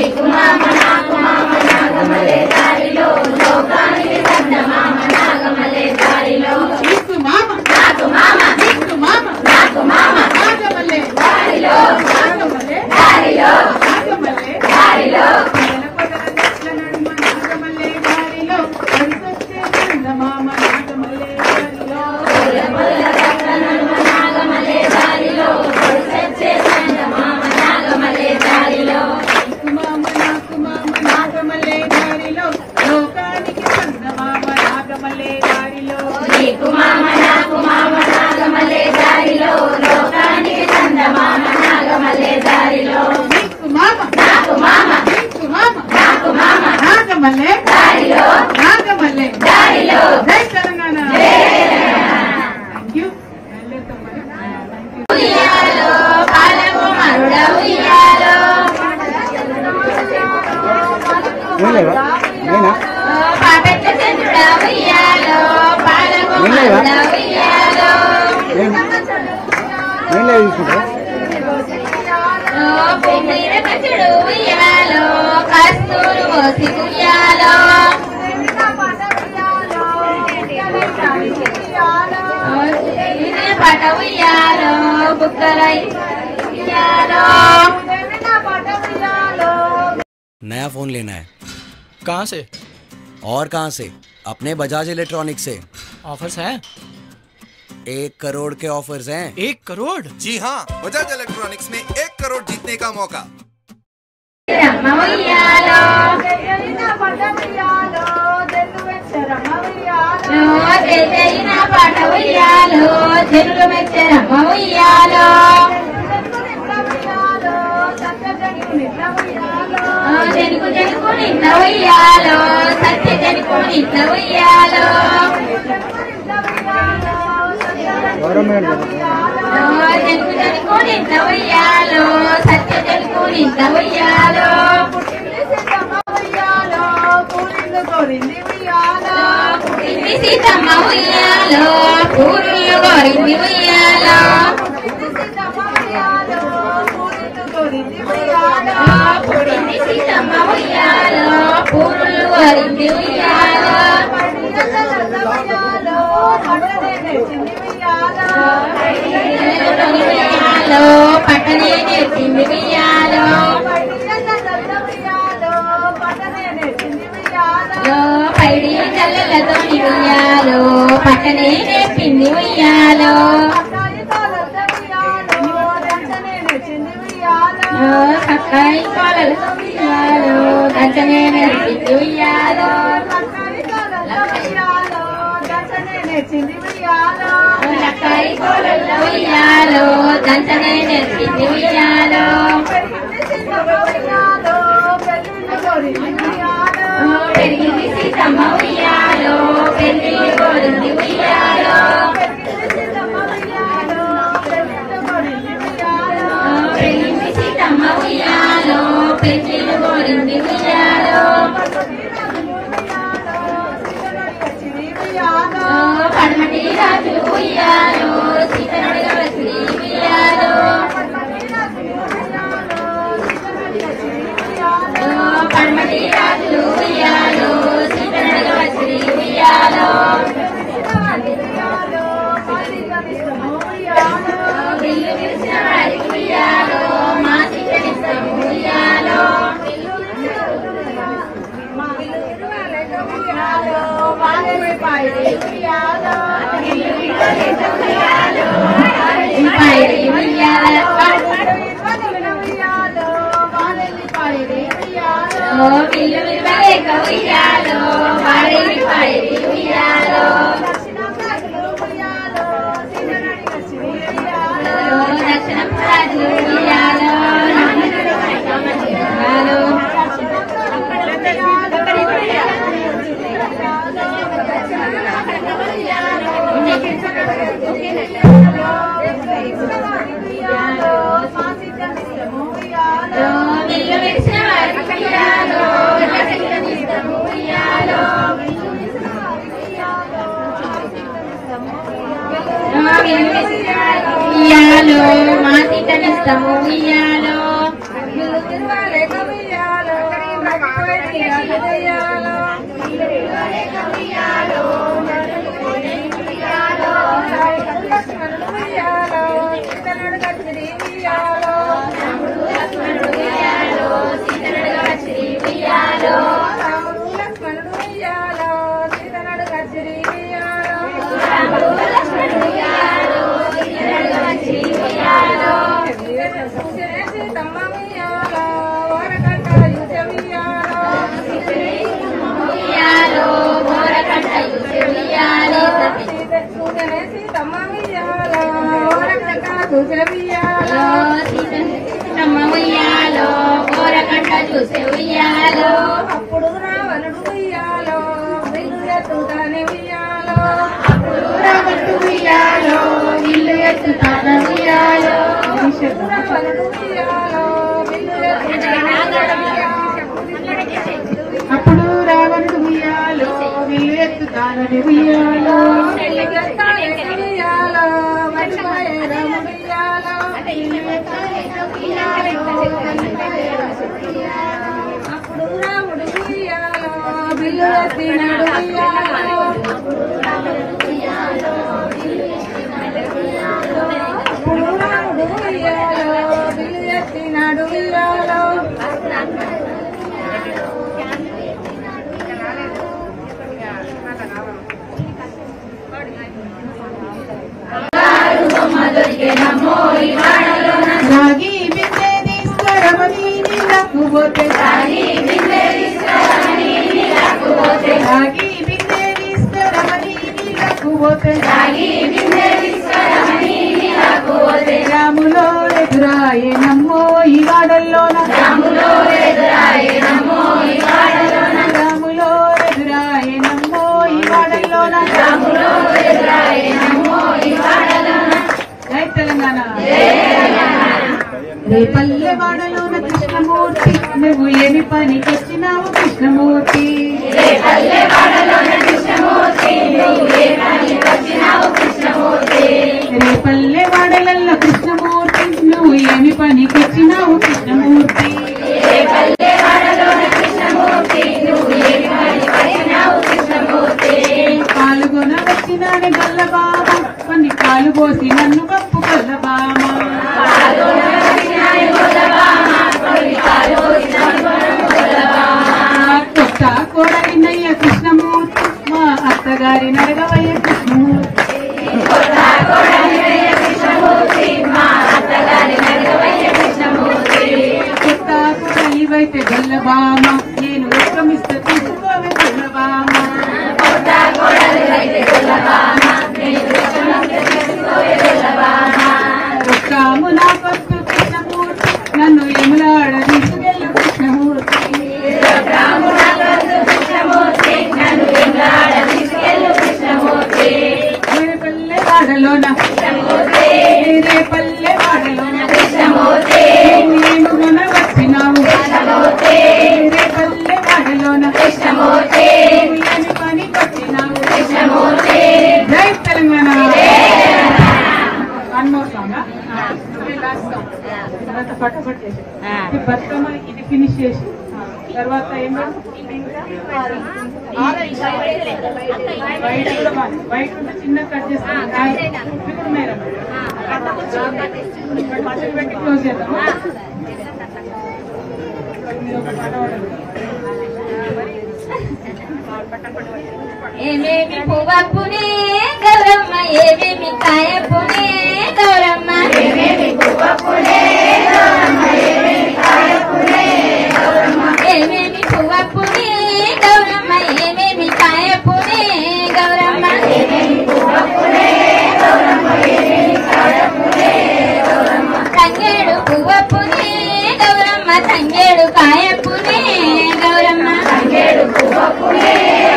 నీకు మామ నాకు మామ నీకు మామ నాకు మామ నాగమల్లే దారిలో నాగమల్లే దారిలో నాగమల్లే దారిలో పొదల పొదల గట్ల నడుమ నాగమల్లే దారిలో పరిసొచ్చే సంగ మామ నాగమల్లే దారిలో నీకు మామ నాకు మామ నాగమల్లే దారిలో లోకానికి సంగ మామ నాగమల్లే దారిలో నీకు మామ నాకు మామ నీకు మామ నాకు మామ నాగమల్లే దారిలో నాగమల్లే దారిలో జై తెలంగాణ థ్యాంక్ యూ ఏం లేవా నేనా ఏం ఏం లేదు తీసుకుంటారా కస్తూరు మోసి ఉయ్యాలో పట ఉయ్యాలో బుక్కలై ఉయ్యాలో नया फोन लेना है कहाँ से और कहाँ से अपने बजाज इलेक्ट्रॉनिक्स से ऑफर्स हैं एक करोड़ के ऑफर्स हैं एक करोड़ जी हाँ बजाज इलेक्ट्रॉनिक्स में एक करोड़ जीतने का मौका రమ్మ ఉయ్యాలో ఓ తెచ్చయిన పాట ఉయ్యాలో చెరులు మెచ్చరమ్మ ఉయ్యాలో ఓ జనుకు జనుకు నిన్న ఉయ్యాలో సత్య జనుకు నిన్న ఉయ్యాలో గవర్నమెంట్ కదా ఓ జనుకు జనుకు నిన్న ఉయ్యాలో సత్య జనుకు నిన్న ఉయ్యాలో కోరింది ఉయ్యాలో పుట్టింది పెరిగింది సీతమ్మ ఉయ్యాలో పూరులు గోరింది ఉయ్యాలో పుడింది సీతమ్మ ఉయ్యాలో పూరులు గోరింది ఉయ్యాలో ఉయ్యాలో పట్టనే నేర్చింది ఉయ్యాలో లో పైడి కళ్ళతో ఉయ్యాలో పట్టనే నేర్పింది ఉయ్యాలో లో సక్కాయి కోలలతో ఉయ్యాలో దంచనే నేర్పింది ఉయ్యాలో సక్కాయి కోలలతో ఉయ్యాలో దంచనే నేర్పింది ఉయ్యాలో లో పెరిగింది సీతమ్మ ఉయ్యాలో పెళ్లి కోరింది ఉయ్యాలో లో పెరిగింది సీతమ్మ ఉయ్యాలో పెళ్లి కోరింది ఉయ్యాలో లో పడమటి రాజులు ఉయ్యాలో సీతనుడిగా వచ్చి ఉయ్యాలో లో పడమటి రాజులు ఉయ్యాలో సీతనుడిగా వచ్చి ఉయ్యాలో బిల్లు విరిచిన వారికి ఉయ్యాలో మా సీతనిస్తాము ఉయ్యాలో పైడి ఉయ్యాలో లో బిల్లు విరవలేక ఉయ్యాలో వాడి పైడి ఉయ్యాలో లో దక్షిణం రాజులు ఉయ్యాలో ఉయ్యాలో లో బిల్లు విరిచిన వారికి ఉయ్యాలో దక్షిణమిస్తాము ఉయ్యాలో లో బిల్లు విరిచిన వారికి ఉయ్యాలో మా సీతనిస్తాము ఉయ్యాలో ఉయ్యాలో సీతనుడిగా వచ్చి ఉయ్యాలో ఉయ్యాలో సీతనుడిగా వచ్చి ఉయ్యాలో ఉయ్యాలో మోరకట్ట యూసే ఉయ్యాలో లో సీతమ్మ ఉయ్యాలో మోరకట్ట చూసే ఉయ్యాలో అప్పుడు రావణుడు ఉయ్యాలో వెల్లులెత్తుతానే ఉయ్యాలో రావట్టు ఉయ్యాలో ఇల్లు ఎత్తుతాన ఉయ్యాలో రావణుడు ఉయ్యాలో అప్పుడు రావణుడు ఉయ్యాలో విల్లు ఎత్తుతానని ఉయ్యాలో ఉయ్యాలో మర్చిపోయే రాముడు ఉయ్యాలో అప్పుడు రాముడు ఉయ్యాలో బిల్లు ఎత్తినాడు ఉయ్యాలో అప్పుడు రాముడు ఉయ్యాలో బిల్లు ఎత్తినాడు ఉయ్యాలో రాగి బిందె తీసుకురమని నీళ్ళకు పోతే రాగి బిందె తీసుకురమని నీళ్ళకు పోతే రాములో ఎదురాయే నమ్మో ఈ వాడల్లోన రాములో ఎదురాయే నమ్మో ఈ వాడల్లోన రాములో ఎదురాయే నమ్మో ఈ వాడల్లోన రాములో ఎదురాయే నమ్మో ఈ వాడల్లోన జై తెలంగాణ రేపల్లె వాడలోన కృష్ణమూర్తి నువ్వు ఏమి పనికొచ్చినావు కృష్ణమూర్తి రేపల్లె వాడలోన కృష్ణమూర్తి రేపల్లె వాడలల్ల కృష్ణమూర్తి నువ్వు ఏమి పనికొచ్చినావు కృష్ణమూర్తి పాల్గొన వచ్చినాని గల్లబామ కొన్ని పాలు పోసి నన్ను కప్పు గల్లబామ కొత్త కోడలినయ్య కృష్ణమూర్తి మా అత్తగారి నడగవయ్య కృష్ణమూర్తి కొత్త కోడలివైతే గల్లబామ నేను విక్రమిస్తే తీసుకోవే గల్లబామ ఒక్కాము నా కొత్త కృష్ణమూర్తి నన్ను ఎములాడ తీసుకెళ్ళు కృష్ణమూర్తి రేపల్లె వాడలోన రేపల్లె వాడలోన నేను గుణ వచ్చినావు రేపల్లె వాడలోన ఏమి పని వచ్చినావు జై Telangana one more song last song తర్వాత పట్టపట్ చేసి ఇది బతుకమ్మ ఇది ఫినిష్ చేసి తర్వాత ఏం వైట్ కూడా బాగుంది వైట్ ఉంటే చిన్న కట్ చేస్తాను ఇప్పుడు మేడం పచ్చడి పెట్టి క్లోజ్ చేద్దాం మీరు ఒక పాట పాడండి. ఏమేమి పువ్వప్పునే గౌరమ్మ ఏమేమి కాయప్పునే గౌరమ్మ ఏమేమి పువ్వప్పునే గౌరమ్మ ఏమేమి కాయప్పునే గౌరమ్మ ఏమేమి పువ్వప్పునే గౌరమ్మ ఏమేమి కాయప్పునే గౌరమ్మ ఏమేమి పువ్వప్పునే గౌరమ్మ ఏమేమి కాయప్పునే గౌరమ్మ తంగేడు పువ్వప్పునే గౌరమ్మ తంగేడు కాయప్పునే గౌరమ్మ తంగేడు పువ్వప్పునే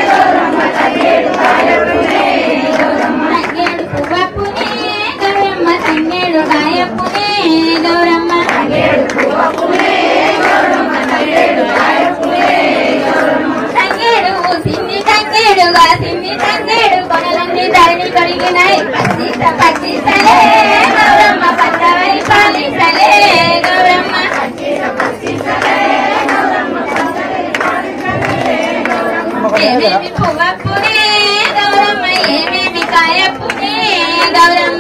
తంగేడు పువ్వప్పునే గౌరమ్మ తంగేడు కాయప్పునే గౌరమ్మ తంగేడు పువ్వప్పునే గౌరమ్మ తంగేడు కాయప్పునే గౌరమ్మ తంగేడు సింది తంగేడుగా సింది తంగేడు కొనలన్నీ ధరణి కడిగినాయి పచ్చిస పచ్చిసలే గౌరమ్మ పచ్చవై పాలిసలే గౌరమ్మ ఏమేమి పువ్వప్పునే గౌరమ్మ ఏమేమి కాయప్పునే గౌరమ్మ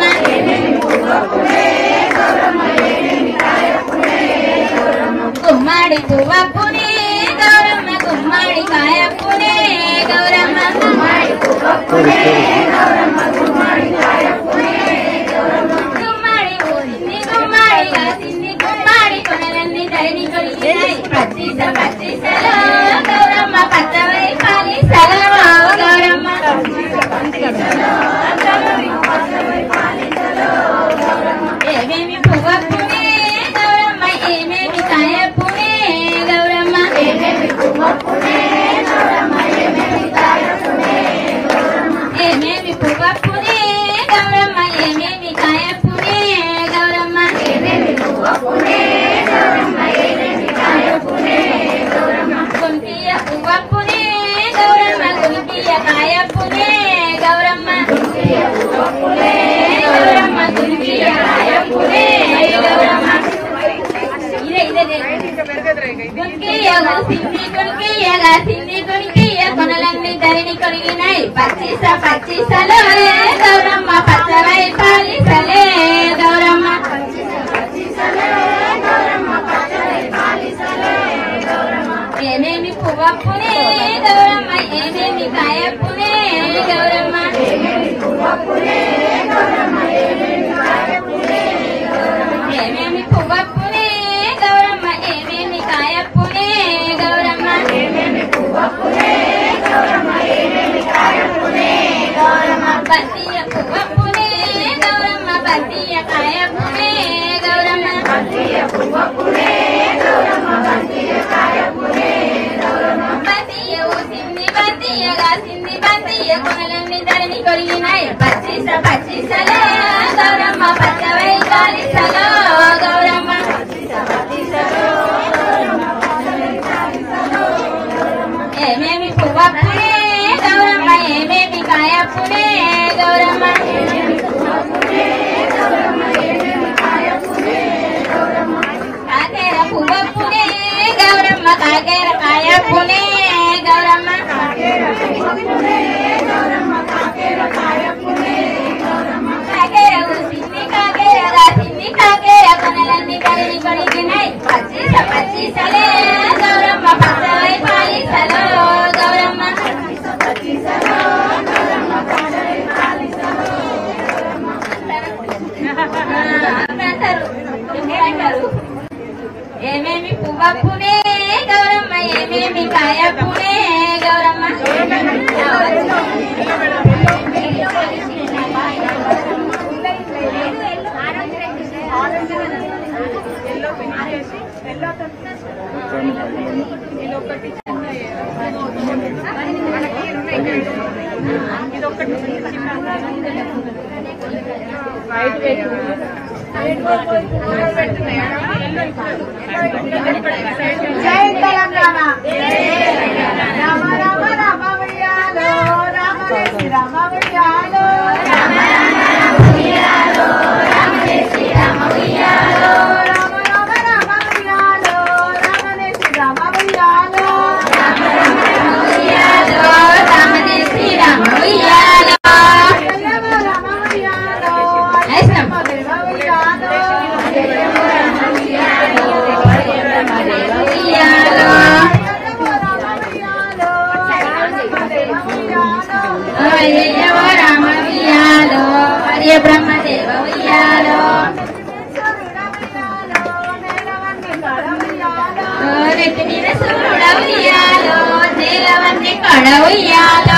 గుమ్మడి పువ్వప్పునే గౌరమ్మ గుమ్మడి కాయప్పునే గౌరమ్మ గుమ్మడి పువ్వప్పునే గౌరమ్మ గుమ్మడి కాయప్పునే గుమ్మడి ఊసింది గుమ్మడి కాసింది గుమ్మడి కొనలన్నీ ధరణి కొలిగినాయి పచ్చిస పచ్చిసలో గౌరమ్మ పచ్చవై పాలిసలో గౌరమ్మ ఏమేమి పువ్వప్పునే గౌరమ్మ ఏమేమి కాయప్పునే గౌరమ్మ ఏమేమి పువ్వప్పునే గౌరమ్మ ఏమేమి కాయప్పునే గౌరమ్మ ఏమేమి పువ్వప్పునే గౌరమ్మ ఏమేమి కాయప్పునే గౌరమ్మ ఏమేమి పువ్వప్పునే గౌరమ్మ ఏమేమి కాయప్పునే గౌరమ్మ గుంపియ పువ్వప్పునే గౌరమ్మ గుంపియ కాయప్పునే గౌరమ్మ గుంపియ పువ్వప్పునే గౌరమ్మ గుంపియ కాయప్పునే గౌరమ్మ ఇదే ఇదే గుంకియగా సింది గుంకియగా సింది గుంకియ కొనలన్నీ ధరణి కొరిగినాయి పచ్చిస పచ్చిసలో గౌరమ్మ పచ్చవై పాలిసలే గౌరమ్మ ఏమేమి పువ్వప్పునే గౌరమ్మ ఏమేమి కాయప్పునే గౌరమ్మ ఏమేమి పువ్వప్పునే గౌరమ్మ ఏమేమి కాయప్పునే గౌరమ్మ ఏమేమి పువ్వప్పునే గౌరమ్మ ఏమేమి కాయప్పునే గౌరమ్మ ఏమేమి పువ్వప్పునే గౌరమ్మ ఏమేమి కాయప్పునే గౌరమ్మ బంతియ పువ్వప్పునే గౌరమ్మ బంతియ కాయప్పునే గౌరమ్మ బంతియ పువ్వప్పునే గౌరమ్మ బంతియ కాయప్పునే గౌరమ్మ బంతియ ఊసింది బంతియ గాసింది బంతియ కొనలన్నీ ధరణి కొరిగినాయి పచ్చిస పచ్చిసలో గౌరమ్మ పచ్చవై కాలిసలో గౌరమ్మ ఏమేమి పువ్వప్పునే గౌరమ్మ ఏమేమి కాయప్పునే పువ్వప్పునే గౌరమ్మ కాకేర పువ్వప్పునే గౌరమ్మ కాకేర కాయప్పునే గౌరమ్మ కాకేర సిన్ని కాకేర రా సిన్ని కాకేర కొనలన్నీ కలిగి కొనికినాయి పచ్చిస పచ్చిసలే గౌరమ్మ పచ్చవై పాలిసలో గౌరమ్మ అంటారు అంటారు ఏమేమి పువ్వప్పునే గౌరమ్మ ఏమేమి కాయప్పునే గౌరమ్మ జై తెలంగాణ రామ రామ రామ ఉయ్యాలో రామ రేసి రామ ఉయ్యాలో రామ రామ రామ ఉయ్యాలో రామ రేసి రామ ఉయ్యాలో ఉయ్యాలో రామదే శ్రీరామ ఉయ్యాలో అయ్యవ రామ ఉయ్యాలో Nice one. అయ్యవ దేవ ఉయ్యాలో ఉయ్యాలో అయ్యవ రామ ఉయ్యాలో అయ్యవ రామ ఉయ్యాలో హరియ బ్రహ్మదేవ ఉయ్యాలో నెత్తి మీద సూర్యుడ ఉయ్యాలో నేలవన్నీ కడ ఉయ్యాలో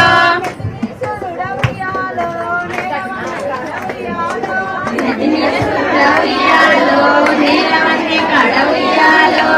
నెత్తి మీద సూర్యుడ ఉయ్యాలో నేలవన్నీ కడ ఉయ్యాలో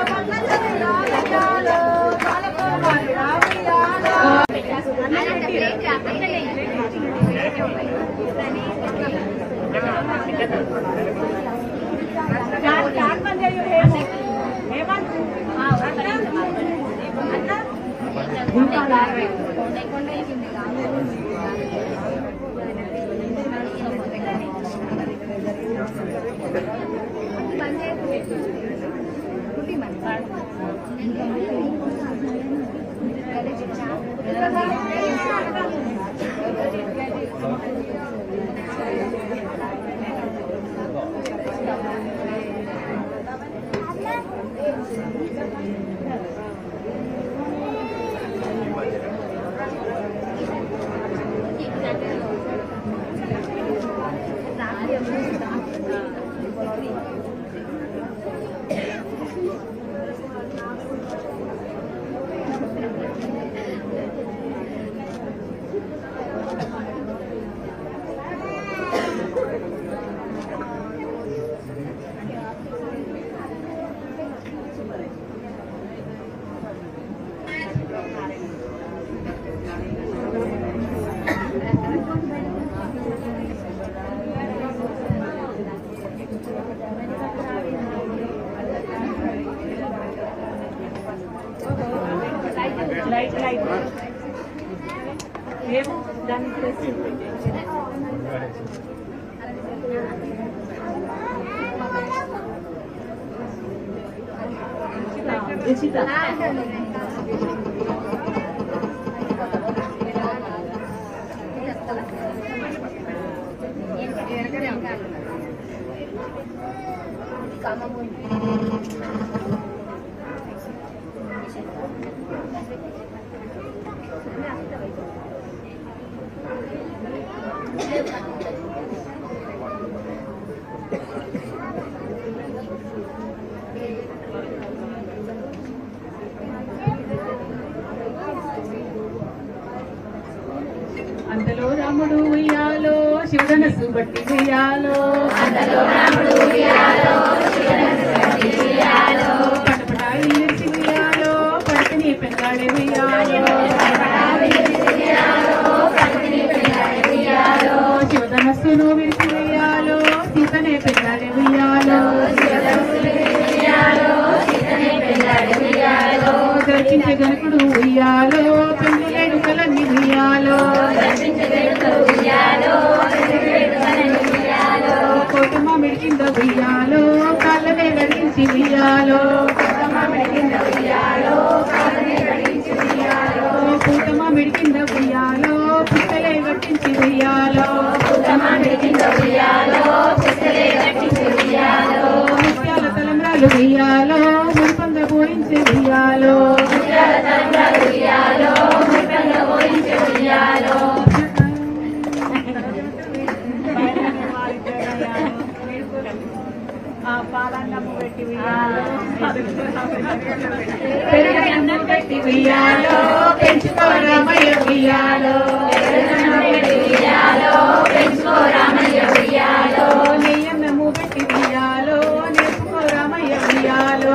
అంతలో రాముడు ఉయ్యాలో శివధనస్సు బట్టి ఉయ్యాలో పటపట ఇల్లిసి ఉయ్యాలో పడతని పెంగాడే ఉయ్యాలో శివధనస్సును విరిసి ఉయ్యాలో సీతనే పెంగాడే ఉయ్యాలో దర్శించే గణకుడు ఉయ్యాలో పెంగులేడు కలన్ని ఉయ్యాలో కోటమ్మ మెడికింద ఉయ్యాలో కాళ్ళనే గడిచి ఉయ్యాలో పూతమ్మ మెడికింద ఉయ్యాలో పుట్టలే గట్టించి ఉయ్యాలో ముత్యాల తలంబ్రాలు ఉయ్యాలో మురిపంద పోయించి ఉయ్యాలో పెరుగన్నం పెట్టి ఉయ్యాలో పెంచుకో రామయ్య ఉయ్యాలో నెయ్యన్నము పెట్టి ఉయ్యాలో నేర్చుకో రామయ్య ఉయ్యాలో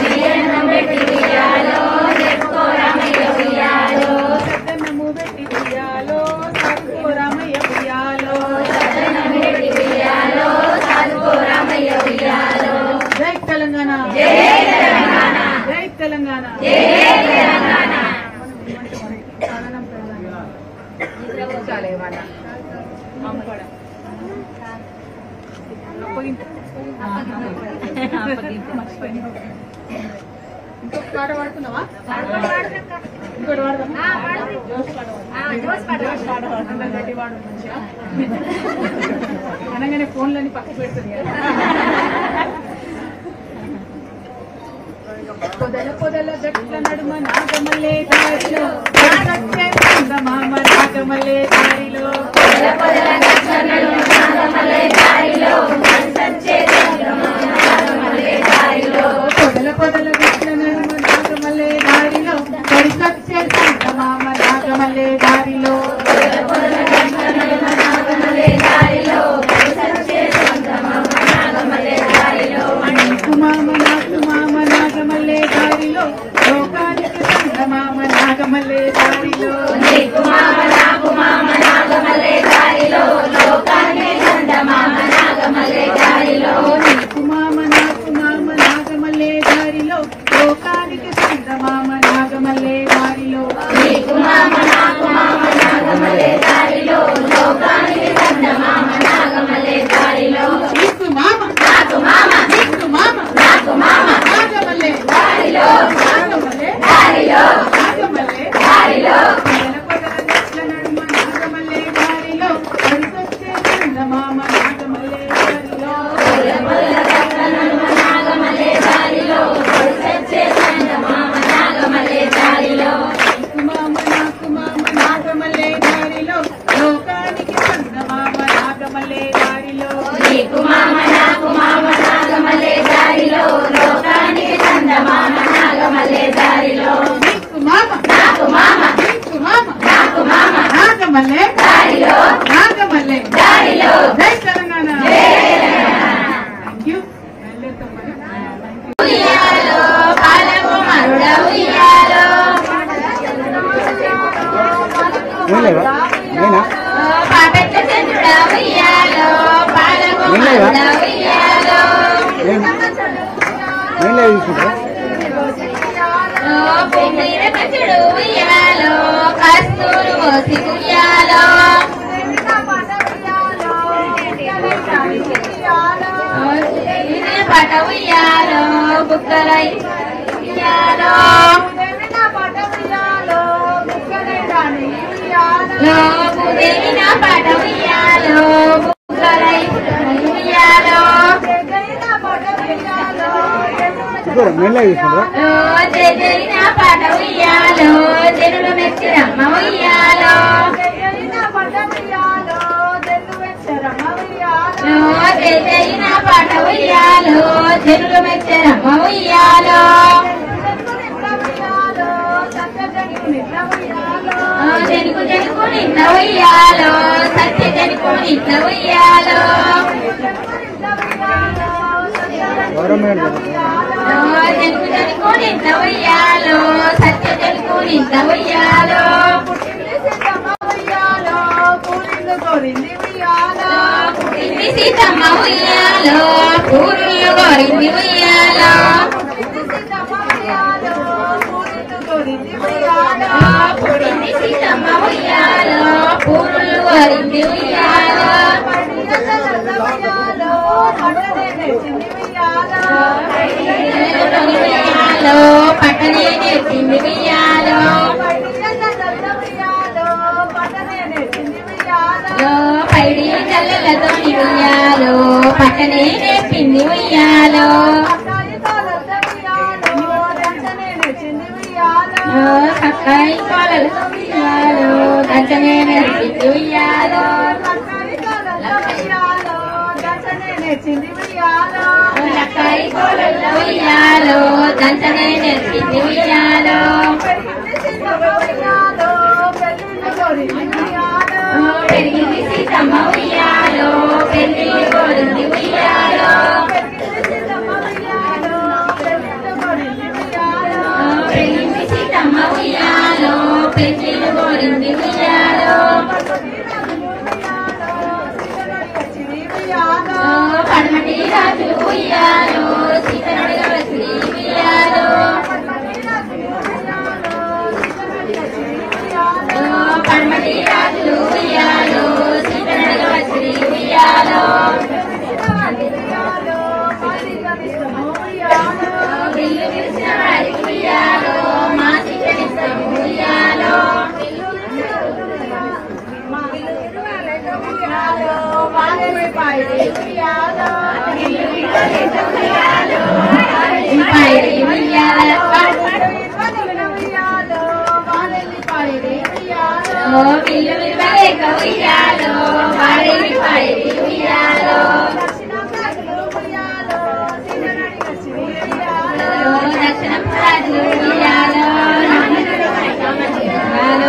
సద్దన్నము పెట్టి ఉయ్యాలో సాగుకో రామయ్య ఉయ్యాలో జై తెలంగాణ జై తెలంగాణ ఇంకొక పాట పాడుతున్నావా ఇంకోటి పాడదామా జోస్ పాట అందరు గట్టి పాడు మంచిగా అనగానే ఫోన్లన్నీ పక్కకు పెడుతుంది కదా పొదల పొదల గట్ల నడుమ నాగమల్లే దారిలో వచ్చే మామ నాగమల్లే దారిలో పొదల పొదల గట్ల నడుమ నాగమల్లే దారిలో పరిసొచ్చే మామ నాగమల్లే దారిలో నీకు మామ నాకు మామ నాగమల్లే దారిలో లోకానికి సంగ మామ నాగమల్లే దారిలో నీకు మామ నాకు మామ నాగమల్లే దారిలో లోకానికి సంగ మామ నాగమల్లే దారిలో నీకు మామ నాకు మామ నీకు మామ నాకు మామ నాగమల్లే దారిలో నాగమల్లే దారిలో నాగమల్లే దారిలో పొదల గట్ల నడుమ నాగమల్లే దారిలో పరిసొచ్చే సంగ మామ నాగమల్లే దారిలో నీకు మామ నాకు మామ నాగమల్లే దారిలో లోకానికి సంగ మామ నాగమల్లే దారిలో నీకు మామ నాకు మామ నీకు మామ నాకు మామ నాగమల్లే దారిలో నాగమల్లే దారిలో జై తెలంగాణ థ్యాంక్ యూ ఏం లేవా నేనా ఏం ఏం లేదు తీసుకుంటా కస్తూరు మోసి ఉయ్యాలో పట ఉయ్యాలో బుక్కలై ఉయ్యాలో దేవిన పట ఉయ్యాలో బుక్కలై ఉయ్యాలో ఇప్పుడు మెల్ల తీసుకుంటా జరిగిన పట ఉయ్యాలో జనులు మెచ్చిరమ్మ ఉయ్యాలో జరిగిన పట ఉయ్యాలో జనులు మెచ్చిరమ్మ ఉయ్యాలో జనుకు జనుకు నిన్న ఉయ్యాలో సత్య జనుకు నిన్న ఉయ్యాలో గవర్నమెంట్ జనుకు జనుకు నిన్న ఉయ్యాలో సత్య జనుకు నిన్న ఉయ్యాలో ఇన్ని సీతమ్మ ఉయ్యాలో పూరులు గోరింది ఉయ్యాలో ఉయ్యాలో పుడింది సీతమ్మ ఉయ్యాలో పూలు వరింది ఉయ్యాలో ఉయ్యాలో పడనే నెచ్చింది ఉయ్యాలో ఉయ్యాలో పట్టనే నేర్చింది ఉయ్యాలో ఉయ్యాలో పడనే నెచ్చింది ఉయ్యాలో పైడి కళ్ళతో ఉయ్యాలో పట్టనే నేర్పింది ఉయ్యాలో అక్కాయి తోలత ఉయ్యాలో దంచనే నెచ్చింది ఉయ్యాలో సక్కాయి కోలలతో ఉయ్యాలో దంచనే నేర్పింది ఉయ్యాలో అక్కాయి తోలత ఉయ్యాలో దంచనే నెచ్చింది ఉయ్యాలో సక్కాయి కోలలతో ఉయ్యాలో దంచనే నేర్పింది ఉయ్యాలో ఉయ్యాలో పెళ్ళిళ్ళు కోరింది ఉయ్యాలో పెరిగింది సీతమ్మ ఉయ్యాలో పెళ్లి కోరింది ఉయ్యాలో పెరిగింది సీతమ్మ ఉయ్యాలో పెళ్లి కోరింది ఉయ్యాలో పడమటి రాజులు ఉయ్యాలో సీతనుడిగా వచ్చి ఉయ్యాలో పడమటి రాజులు ఉయ్యాలో సీతనుడిగా వచ్చి ఉయ్యాలో ఇల్లు విరిచిన వారికి ఉయ్యాలో మా సీతనిస్తాము ఉయ్యాలో పైడి ఉయ్యాలో ఓ ఇల్లు విరవలేక ఉయ్యాలో వాడి పైడి ఉయ్యాలో ఓ దక్షిణ రాజులు ఉయ్యాలో ఉయ్యాలో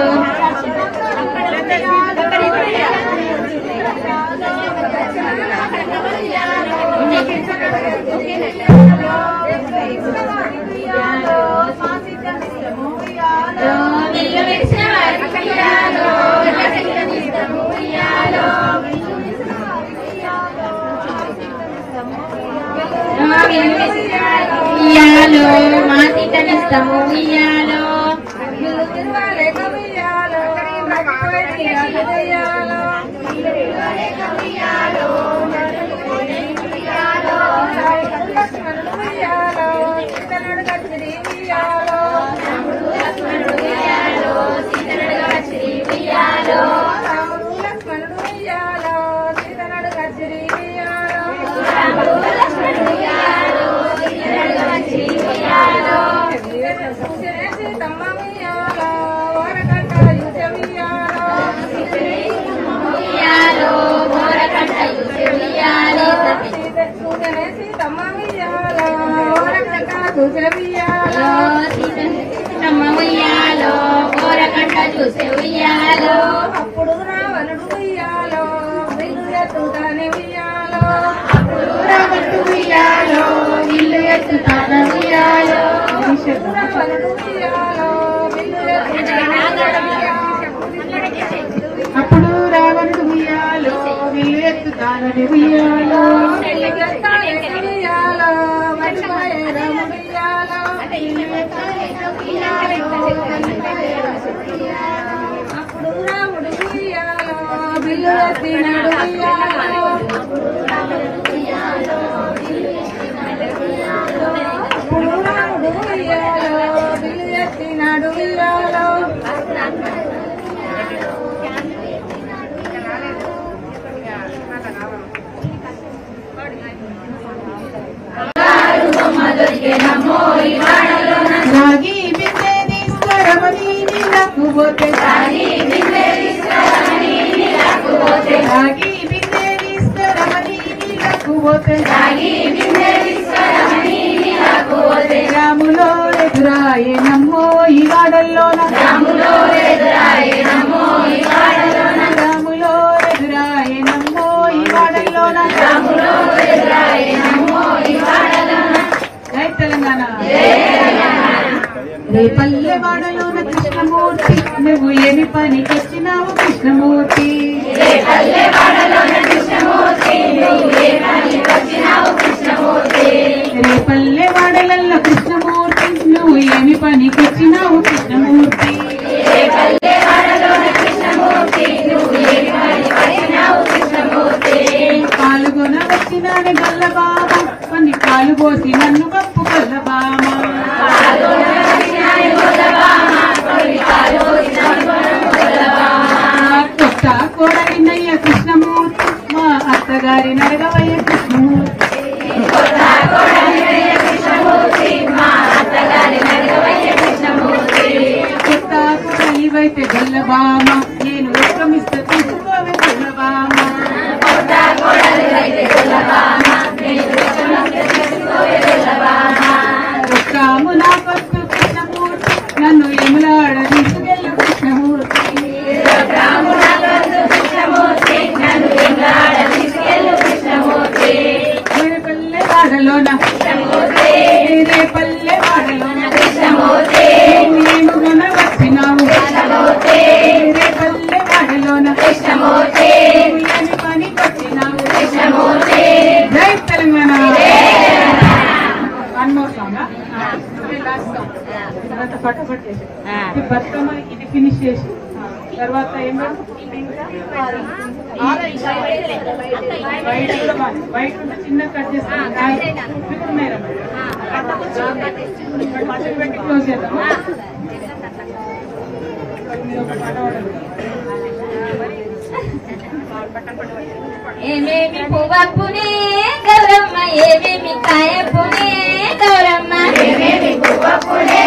ఓ ఇల్లు విరిచిన వారికి ఉయ్యాలో సీతనిస్తాము ఉయ్యాలో ఉయ్యాలో మా సీతనిస్తాము ఉయ్యాలో ఉయ్యాలో సీతనుడిగా వచ్చి ఉయ్యాలో ఉయ్యాలో సీతనుడిగా వచ్చి ఉయ్యాలో ఉయ్యాలో మోరకట్ట యూసే ఉయ్యాలో ఉయ్యాలో సీతమ్మ ఉయ్యాలో మోరకట్ట చూసే ఉయ్యాలో అప్పుడు రావణుడు ఉయ్యాలో విల్లు ఉయ్యాలో రావట్టు ఉయ్యాలో ఇల్లు ఎత్తుతాన ఉయ్యాలో రావణుడు ఉయ్యాలో విల్లు అప్పుడు రావణుడు ఉయ్యాలో విల్లు ఎత్తుతానని ఉయ్యాలో ఉయ్యాలో మర్చిపోయే రాముడు అప్పుడు రాముడు ఉయ్యాలో బిల్లు ఎత్తినాడు ఉయ్యాలో అప్పుడు రాముడు ఉయ్యాలో బిల్లు ఎత్తినాడు ఉయ్యాలో రాగి బిందె తీసుకురమని నీళ్ళకు పోతే రాగి బిందె తీసుకురమని నీళ్ళకు పోతే రాములో ఎదురాయే నమ్మో ఈ వాడల్లోన రాములో ఎదురాయే నమ్మో ఈ వాడల్లోన రాములో ఎదురాయే నమ్మో ఈ వాడల్లోన రాములో ఎదురాయే నమ్మో ఈ వాడల్లోన జై తెలంగాణ రేపల్లె వాడలోన కృష్ణమూర్తి నువ్వు ఏమి పనికొచ్చినావు కృష్ణమూర్తి రేపల్లె వాడలలో కృష్ణమూర్తి నువ్వు నువ్వు ఏమి పనికొచ్చినావు కృష్ణమూర్తి పాల్గొన వచ్చినాని గల్లబామ కొన్ని పాలు పోసి నన్ను కప్పు గల్లబామ కొత్త కోడలినయ్య కృష్ణమూర్తి మా అత్తగారి నడగవయ్య కృష్ణమూర్తి కొత్త కోడలివైతే గల్లబామ నేను విక్రమిస్త తీసుకోవే గల్లబామ ఒక్కాము నా కొత్త కృష్ణమూర్తి నన్ను ఎములాడ తీసుకెళ్ళు కృష్ణమూర్తి వేరే పల్లె వాడలోన వేరే పల్లె వాడలోన నేను గుణ వచ్చినావు వేరే పల్లె వాడలోన ఏమి పని వచ్చినావు జై Telangana one more song last song తర్వాత ఫటాఫట్ చేసి ఇది బతుకమ్మ ఇది ఫినిష్ చేసి తర్వాత ఏం వైట్ కూడా బాగుంది. వైట్ ఉంటే చిన్న కట్ చేస్తాను ఇప్పుడు మేడం పచ్చడి పెట్టి క్లోజ్ చేద్దాం ఏమేమి పువ్వప్పునే గౌరమ్మ ఏమేమి కాయప్పునే గౌరమ్మ ఏమేమి పువ్వప్పునే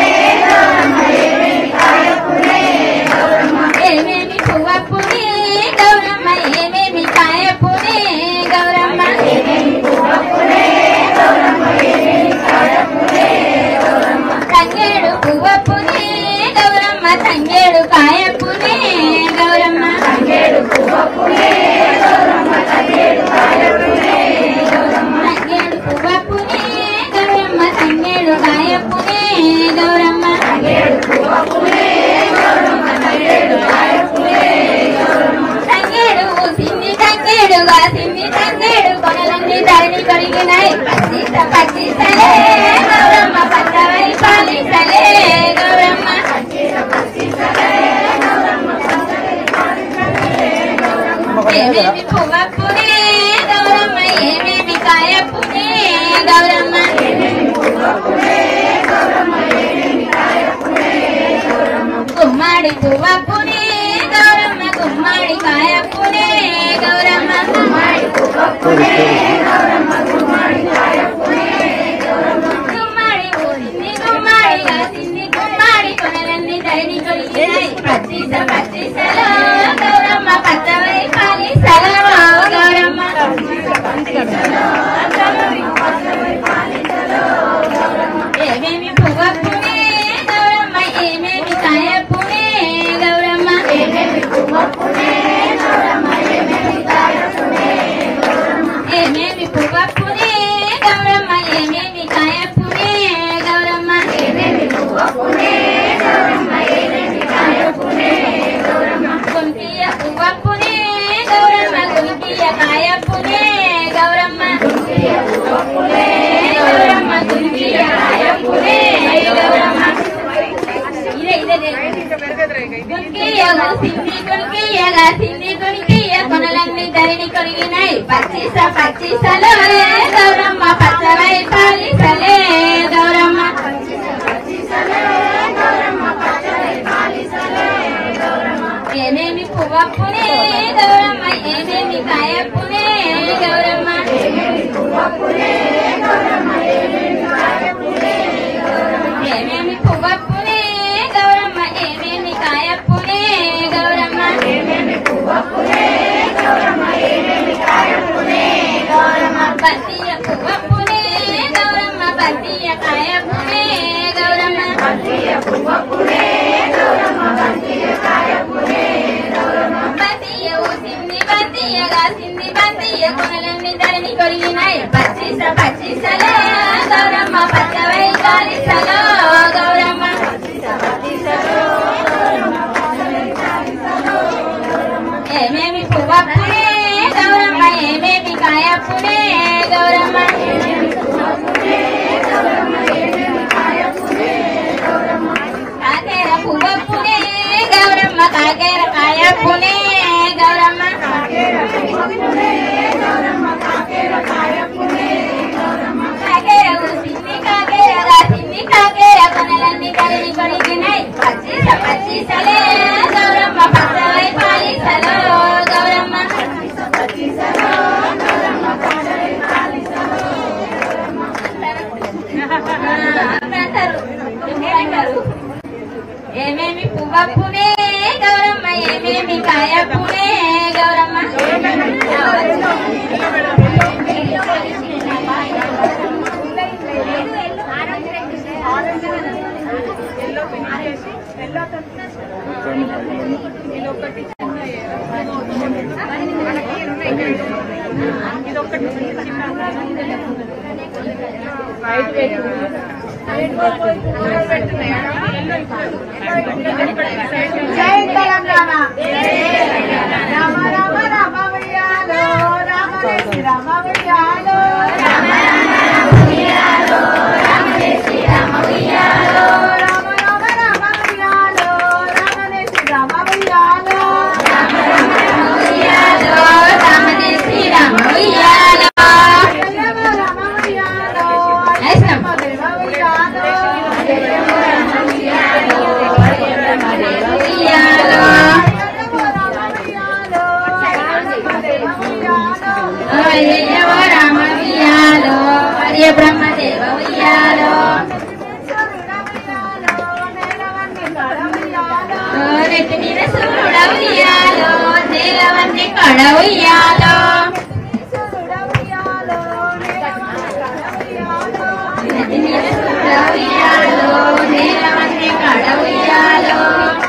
ఏమేమి పువ్వప్పునే గౌరమ్మ ఏమేమి కాయప్పునే గౌరమ్మ తంగేడు పువ్వప్పునే గౌరమ్మ తంగేడు కాయప్పునే గౌరమ్మ తంగేడు తంగేడు పువ్వప్పునే గౌరమ్మ తంగేడు కాయప్పునే గౌరమ్మ తంగేడు సిన్ని తంగేడుగా సిన్ని తంగేడు కొనలన్నీ ధరణి కొరిగినాయి పచ్చిస పచ్చిసలే గౌరమ్మ పచ్చవై పాలిసలే గౌరమ్మ ఏమేమి పువ్వప్పునే గౌరమ్మ ఏమేమి కాయప్పునే గౌరమ్మ గుమ్మడి పువ్వప్పునే గౌరమ్మ గుమ్మడి కాయప్పునే గౌరమ్మ గుమ్మడి ఊసింది గుమ్మడిగా సిన్ని గుమ్మడి కొనలన్నీ ధరణి కొలిగినాయి పచ్చిస పచ్చిసలో గౌరమ్మ పచ్చవై పాలిసలో గౌరమ్మ ఏమేమి పువ్వప్పునే గౌరమ్మ ఏమేమి కాయప్పునే గౌరమ్మ ఏమేమి పువ్వప్పునే గౌరమ్మ ఏమేమి కాయప్పునే ఏమేమి పువ్వప్పునే గౌరమ్మ ఏమేమి కాయప్పునే గౌరమ్మ ఏమేమి పువ్వప్పునే గౌరమ్మ ఏమేమి కాయప్పునే గౌరమ్మ కుంకియ పువ్వప్పునే గౌరమ్మ కుంకియ కాయప్పునే గౌరమ్మ కుంకియ పువ్వప్పునే గౌరమ్మ కుంకియ కాయప్పునే గౌరమ్మ ఇదే ఇదే గుంకియగా సింది గుంకియగా సింది గుంకియ కొనలన్నీ ధరణి కొరిగినాయి పచ్చిస పచ్చిసలో గౌరమ్మ పచ్చవై పాలిసలే గౌరమ్మ ఏమేమి పువ్వప్పునే గౌరమ్మ ఏమేమి కాయప్పునే గౌరమ్మ ఏమేమి పువ్వప్పునే గౌరమ్మ ఏమేమి కాయప్పునే ఏమేమి పువ్వప్పునే గౌరమ్మ ఏమేమి కాయప్పునే గౌరమ్మ ఏమేమి పువ్వప్పునే గౌరమ్మ ఏమేమి కాయప్పునే గౌరమ్మ బంతియ పువ్వప్పునే గౌరమ్మ బంతియ కాయప్పునే గౌరమ్మ బంతియ పువ్వప్పునే గౌరమ్మ బంతియ కాయప్పునే గౌరమ్మ బంతియ ఊసింది బంతియగా సింది బంతియ కొనలన్నీ ధరణి కొరిగినాయి పచ్చిస పచ్చిసలే గౌరమ్మ పచ్చవై కాలిసలో గౌరమ్మ ఏమేమి పువ్వప్పునే గౌరమ్మ ఏమేమి కాయప్పునే గౌరమ్మ ఏమేమి పువ్వప్పునే గౌరమ్మ ఏమేమి కాయప్పునే కాయపునే గౌరమ్మ కాకేర ఊసింది కాకేర రాసింది కాకేర కొనలన్నీ కలిగి కొడిగినాయి పచ్చిస పచ్చిసలే గౌరమ్మ పచ్చలై పాలిసలో గౌరమ్మ అంటారు అంటారు ఏమేమి పువ్వప్పునే గౌరమ్మ ఏమేమి కాయప్పునే గౌరమ్మ జై తెలంగాణ రామ రామ రామ ఉయ్యాలో రామ రేసి రామ ఉయ్యాలో రామ రామ రామ ఉయ్యాలో రామ రేసి రామ ఉయ్యాలో ఉయ్యాలో రామనే శ్రీరామ ఉయ్యాలో రామ రామ ఉయ్యాలో నేస్తం. దేవ ఉయ్యాలో ఉయ్యాలో అయ్యవ రామ ఉయ్యాలో హరియ బ్రహ్మదేవ ఉయ్యాలో నెత్తి మీద సూర్యుడ ఉయ్యాలో నేలవన్నీ కడ ఉయ్యాలో నెత్తి మీద సూర్యుడ ఉయ్యాలో నేలవన్నీ కడ ఉయ్యాలో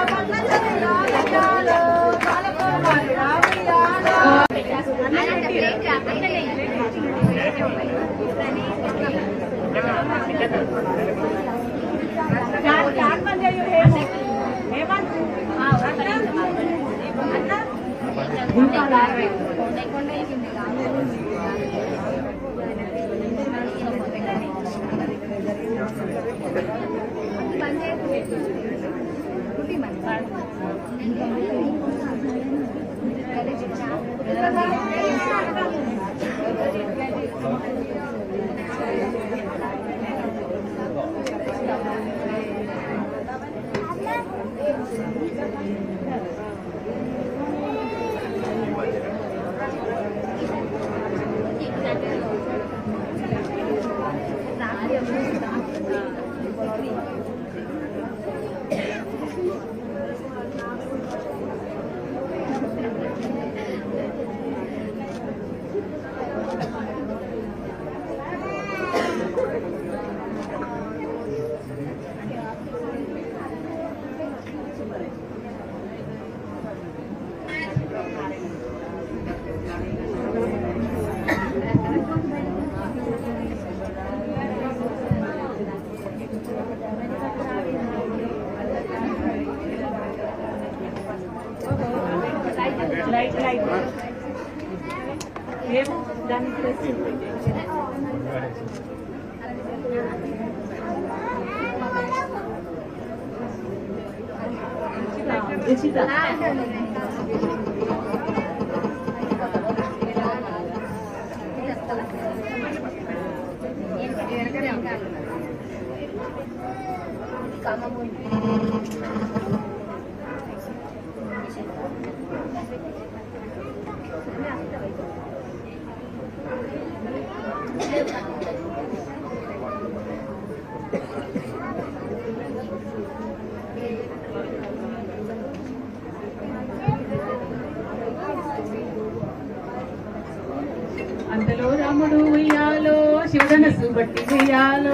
అంతలో రాముడు ఉయ్యాలో శివుడనసు బట్టి ఉయ్యాలో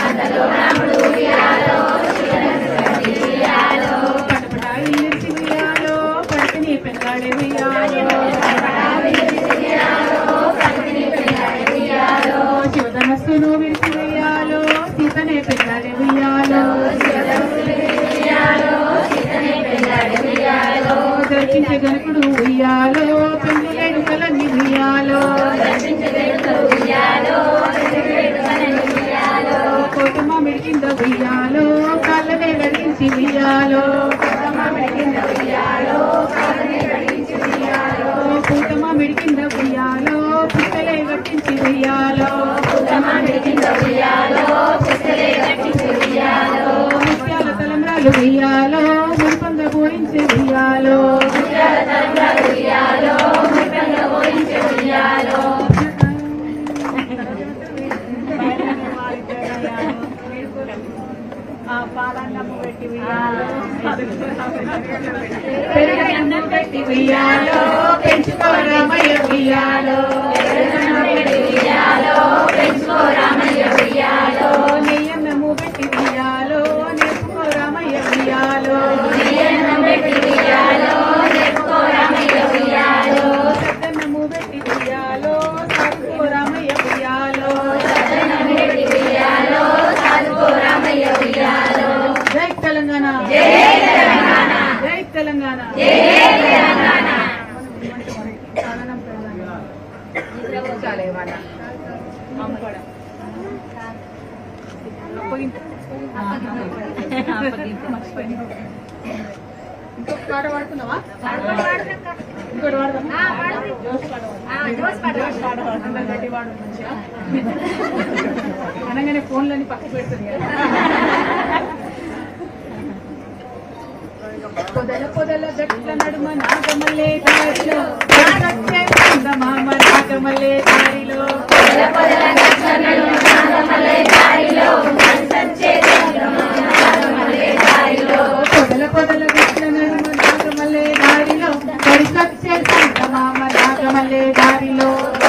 పటపటా ఇల్లిచి ఉయ్యాలో పడితిని పెంగాడే ఉయ్యాలో శివధనస్సును విరిచి ఉయ్యాలో సీతనే పెంగాడే ఉయ్యాలో దర్శించే గనుకుడు ఉయ్యాలో పెంగులేడు కలన్ని ఉయ్యాలో కోటమ్మ మెడికింద ఉయ్యాలో కాళ్ళనే వెలిగించి ఉయ్యాలో ఊరించే ఉయ్యాలో ఆ పాలన్నము పెట్టి ఉయ్యాలో పెరుగన్నం పెట్టి ఉయ్యాలో పెంచుకోరామయ్య ఉయ్యాలో నెయ్యన్నము పెట్టి ఉయ్యాలో నేర్చుకోరామయ్య ఉయ్యాలో సద్దన్నము పెట్టి ఉయ్యాలో సాదుకోరామయ్య ఉయ్యాలో జై తెలంగాణ జై తెలంగాణ చాలే వాళ్ళ అమ్మపడం అప్పగింత ఇంకొక పాట పాడుతున్నావా ఇంకోటి పాడదామా జోస్ పాట అందరు గట్టి పాడు మంచిగా అనగానే ఫోన్లన్నీ పక్కకు పెడుతుంది కదా పొదల పొదల గట్ల నడుమ నాగమల్లే దారిలో మామ నాగమల్లే దారిలో పొదల పొదల గట్ల నడుమ నాగమల్లే దారిలో పరిసచ్చే సంత మామ నాగమల్లే దారిలో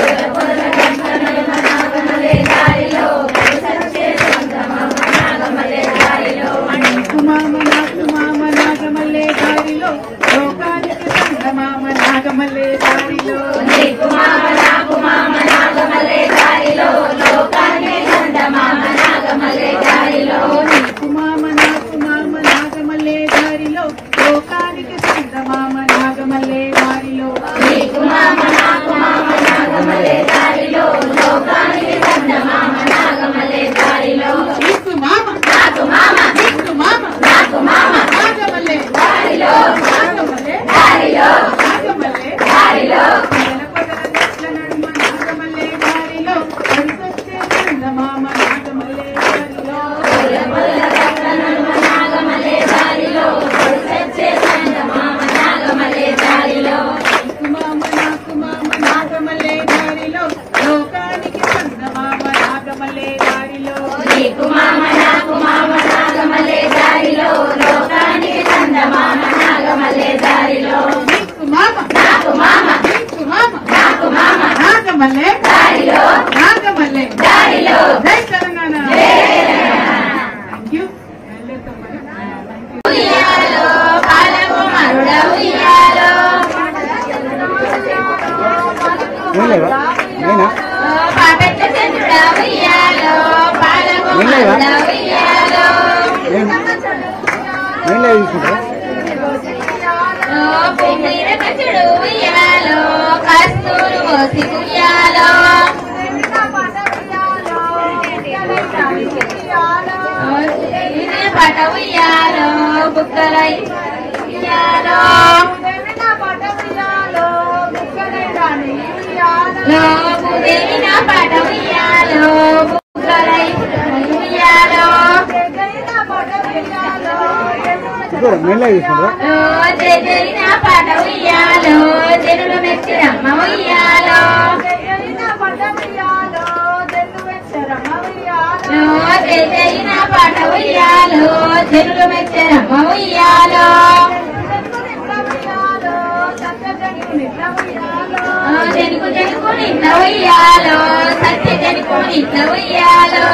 నీకు మామ నాకు మామ నాగమల్లే దారిలో లోకానికి సంత మామ నాగమల్లే దారిలో నీకు మామ నాకు మామ నాగమల్లే దారిలో లోకానికి సంత మామ నాగమల్లే దారిలో నీకు మామ నాకు మామ నీకు మామ నాకు మామ నాగమల్లే దారిలో నాగమల్లే దారిలో నాగమల్లే దారిలో పొదల చెట్ల నడుమ నాగమల్లే దారిలో పరిసొచ్చే సంత మామ నాగమల్లే దారిలో నీకు మామ నాకు మామ నాగమల్లే దారిలో లోకానికి సంత మామ నాగమల్లే దారిలో నీకు మామ నాకు మామ నాగమల్లే దారిలో లోకానికి చంద మామ నాగమల్లే దారిలో నీకు మామ నాకు మామ నీకు మామ నాకు మామ నాగమల్లే దారిలో నాగమల్లే దారిలో జై తెలంగాణ థ్యాంక్ యూ ఉయ్యాలో పాలము మరుడ ఉయ్యాలో నేను లేవా నేనా పాపెట్ల చంద్రుడ ఉయ్యాలో పాలము నిన్నవా? మరుడ ఉయ్యాలో నేను నేను లేదు తీసుకుంటా పువ్వుల కచుడు ఉయ్యాలో కస్తూరు మోసి ఉయ్యాలో పట ఉయ్యాలో బుక్కలై ఉయ్యాలో లోపుదేవి నా పట ఉయ్యాలో బుక్కలై ఉయ్యాలో చూడ మెల్ల తీసుకుంటా లో జరిగిన పాట ఉయ్యాలో జనులు మెచ్చిరమ్మ ఉయ్యాలో లో జరిగిన పాట ఉయ్యాలో జనులు మెచ్చిరమ్మ ఉయ్యాలో ఆ జనుకు జనుకు నిన్న ఉయ్యాలో సత్య జనుకు నిన్న ఉయ్యాలో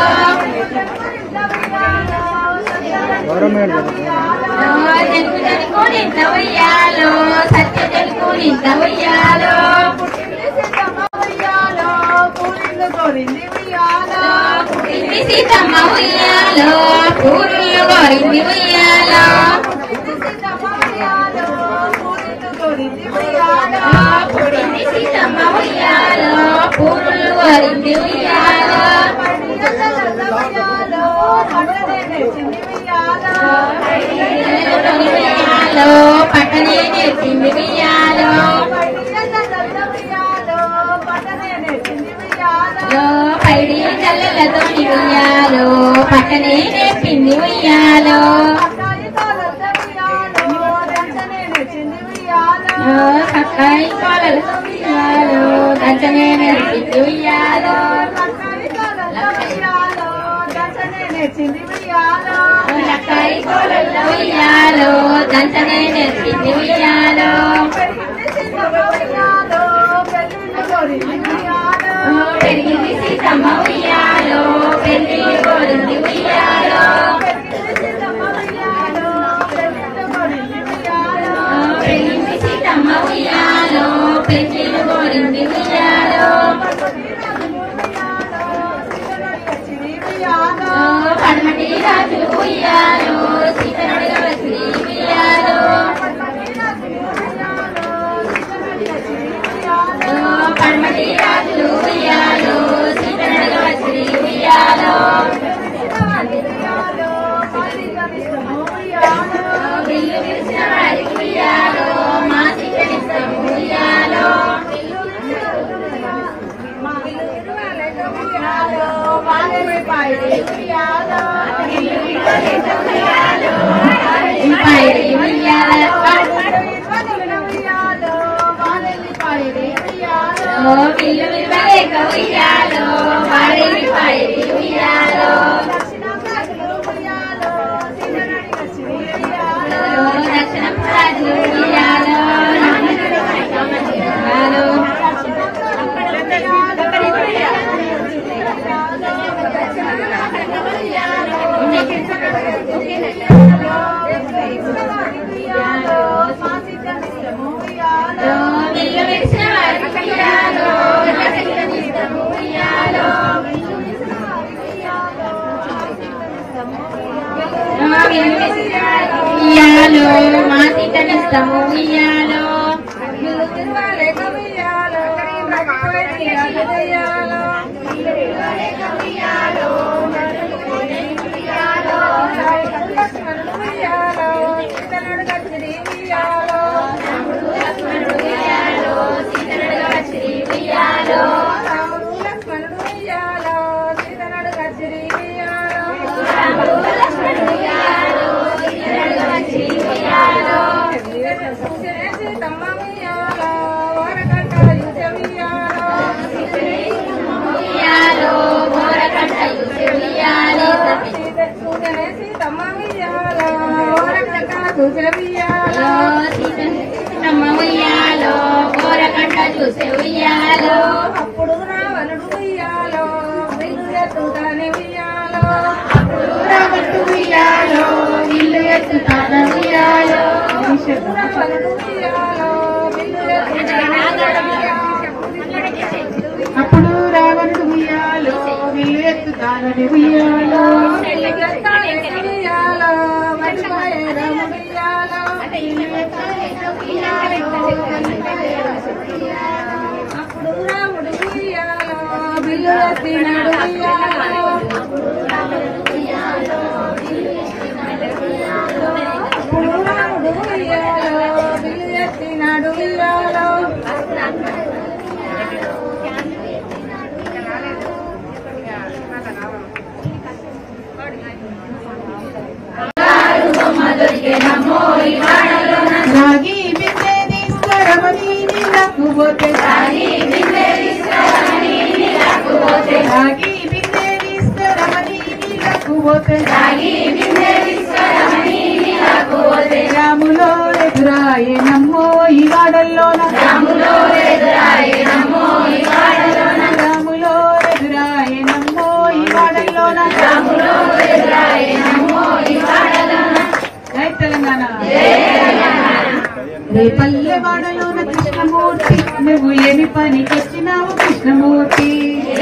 గవర్నమెంట్ లో జనుకు జనుకు నిన్న ఉయ్యాలో సత్య జనుకు నిన్న ఉయ్యాలో కోరింది ఉయ్యాలో పుట్టింది సీతమ్మ ఉయ్యాలో పూరులు గోరింది ఉయ్యాలో కోరింది ఉయ్యాలో పుట్టింది సీతమ్మ ఉయ్యాలో పూరులు గోరింది ఉయ్యాలో ఉయ్యాలో పట్టనే నేర్చింది ఉయ్యాలో లో పైడి కళ్ళతో ఉయ్యాలో పట్టనే నేర్పింది ఉయ్యాలో కోలల్లో ఉయ్యాలో దంచనే నెరిపింది ఉయ్యాలో లక్కాయి కోలల్లో ఉయ్యాలో దంచనే నెరిపింది ఉయ్యాలో పెరిగింది సీతమ్మ ఉయ్యాలో పెళ్లి కోరింది ఉయ్యాలో పెరిగింది సీతమ్మ ఉయ్యాలో పెళ్లి కోరింది ఉయ్యాలో పడమటి రాజు ఉయ్యాలో సీతనుడిగా వచ్చి ఉయ్యాలో పడమటి రాజు ఉయ్యాలో సీతనుడిగా వచ్చి ఉయ్యాలో విల్లు విరిసిన వారి ఉయ్యాలో మా సీతనిస్తాము ఉయ్యాలో పైడి ఉయ్యాలో ఓ విల్లు విరవలేక ఉయ్యాలో వాడి పైడి ఉయ్యాలో ఓ దక్షిణ రాజు ఉయ్యాలో ఉయ్యాలో ఓ విల్లు విరిసిన వారి ఉయ్యాలో సీతనిస్తాము ఉయ్యాలో ఉయ్యాలో మా సీతనిస్తాము ఉయ్యాలో ఉయ్యాలో సీతనుడిగా వచ్చి ఉయ్యాలో రాముడు లక్ష్మణుడు ఉయ్యాలో సీతనుడిగా వచ్చి ఉయ్యాలో ఉయ్యాలో మోరకంట యూసి ఉయ్యాలో ఉయ్యాలో సీతమ్మ ఉయ్యాలో మోరకంట చూసి ఉయ్యాలో అప్పుడు రావణుడు ఉయ్యాలో విల్లులెత్తుతానే ఉయ్యాలో రావట్టు ఉయ్యాలో ఇల్లు ఎత్తుతాన ఉయ్యాలో రావణుడు ఉయ్యాలో విల్లులెత్తుతానే అప్పుడు రావణుడు ఉయ్యాలో విల్లు ఎత్తుతానని ఉయ్యాలో ఉయ్యాలో మర్చిపోయే రాముడు ఉయ్యాలో అప్పుడు రాముడు ఉయ్యాలో బిల్లు ఎత్తినాడు ఉయ్యాలో అప్పుడు రాముడు ఉయ్యాలో బిల్లు ఎత్తినాడు ఉయ్యాలో రాగి బిందె తీసుకురమని నీళ్ళకు పోతే రాగి బిందె తీసుకురమని నీళ్ళకు పోతే రాములో ఎదురాయే నమ్మో ఈ వాడల్లోన రాములో ఎదురాయే నమ్మో ఈ వాడల్లోన జై తెలంగాణ రేపల్లె వాడలోన కృష్ణమూర్తి నువ్వు ఏమి పనికొచ్చినావు కృష్ణమూర్తి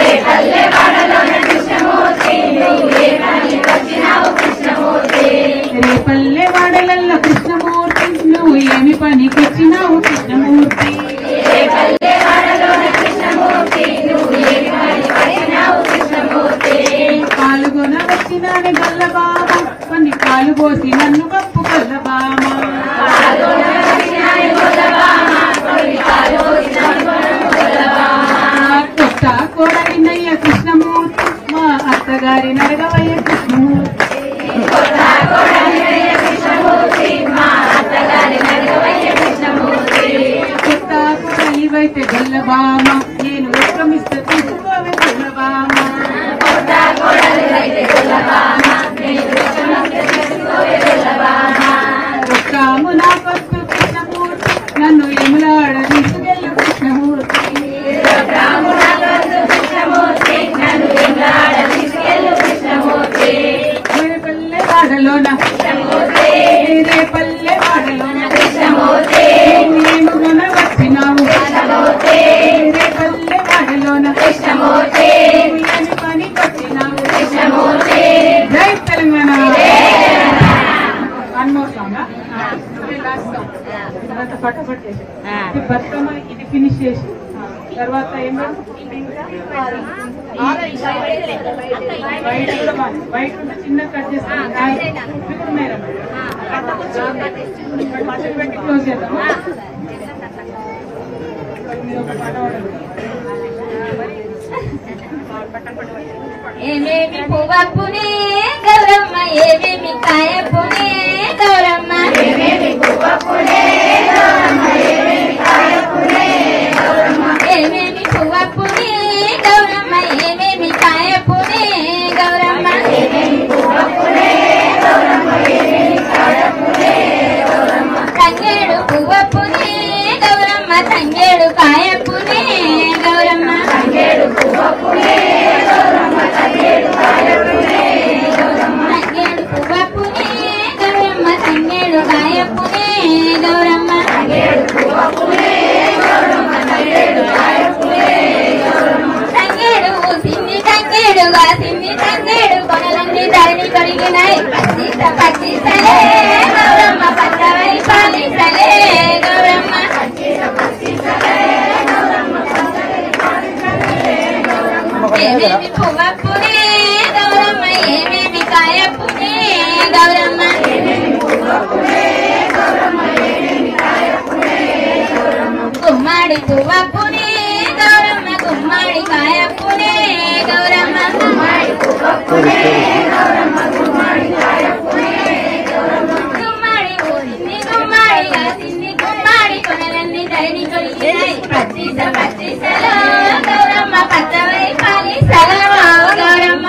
రేపల్లె వాడలలో కృష్ణమూర్తి నువ్వు ఏమి పనికొచ్చినావు కృష్ణమూర్తి పాల్గొన వచ్చినాని గల్లబామ కొన్ని పాలు పోసి నన్ను కప్పు గల్లబామ కొత్త కోడలినయ్య కృష్ణమూర్తి మా అత్తగారి నరగవయ్య కృష్ణమూర్తి అయితే గొల్లబామ నేను విక్రమిస్తే తీసుకోవే గొల్లబామ ఒక్కాము నా పట్టు కృష్ణమూర్తి నన్ను ఎములాడ తీసుకెళ్ళు కృష్ణమూర్తి వేరే పల్లె వాడలోన వేరే పల్లె వాడలోన నేను గుణ వచ్చినావు వేరే పల్లె వాడలోన నేను పని వచ్చినావు జై Telangana one more song last song తర్వాత ఫటాఫట్ చేసి ఇది బతుకమ్మ ఇది ఫినిష్ చేసి తర్వాత ఏం వైట్ కూడా బాగుంది. వైట్ ఉంటే చిన్న కట్ చేస్తాను ఇవి కూడా ఉన్నాయి పచ్చడి పెట్టి క్లోజ్ చేద్దాము మీరు ఒక పాట పాడండి. ఏమేమి పువ్వప్పునే గౌరమ్మ ఏమేమి కాయప్పునే గౌరమ్మ ఏమేమి పువ్వప్పునే ఏమేమి పువ్వప్పునే గౌరమ్మ ఏమేమి కాయప్పునే గౌరమ్మ తంగేడు పువ్వప్పునే గౌరమ్మ తంగేడు కాయప్పునే గౌరమ్మ తంగేడు తంగేడు పువ్వప్పునే గౌరమ్మ తంగేడు కాయప్పునే గౌరమ్మ తంగేడు సింది తంగేడుగా సింది తంగేడు కొనలన్నీ ధరణి కొరిగినాయి పచ్చిస పచ్చిసలే గౌరమ్మ పచ్చవై పాలిసలే గౌరమ్మ ఏమేమి పువ్వప్పునే గౌరమ్మ ఏమేమి కాయప్పునే గౌరమ్మ గుమ్మడి పువ్వప్పునే గౌరమ్మ గుమ్మడి కాయప్పునే గౌరమ్మ గుమ్మడి గుమ్మడి ఊరింది గుమ్మడిగా తింది గుమ్మడి కొనలన్నీ ధరణి కొలిగినాయి పచ్చిస పచ్చిసలో గౌరమ్మ పచ్చవై పాలిసలో గౌరమ్మ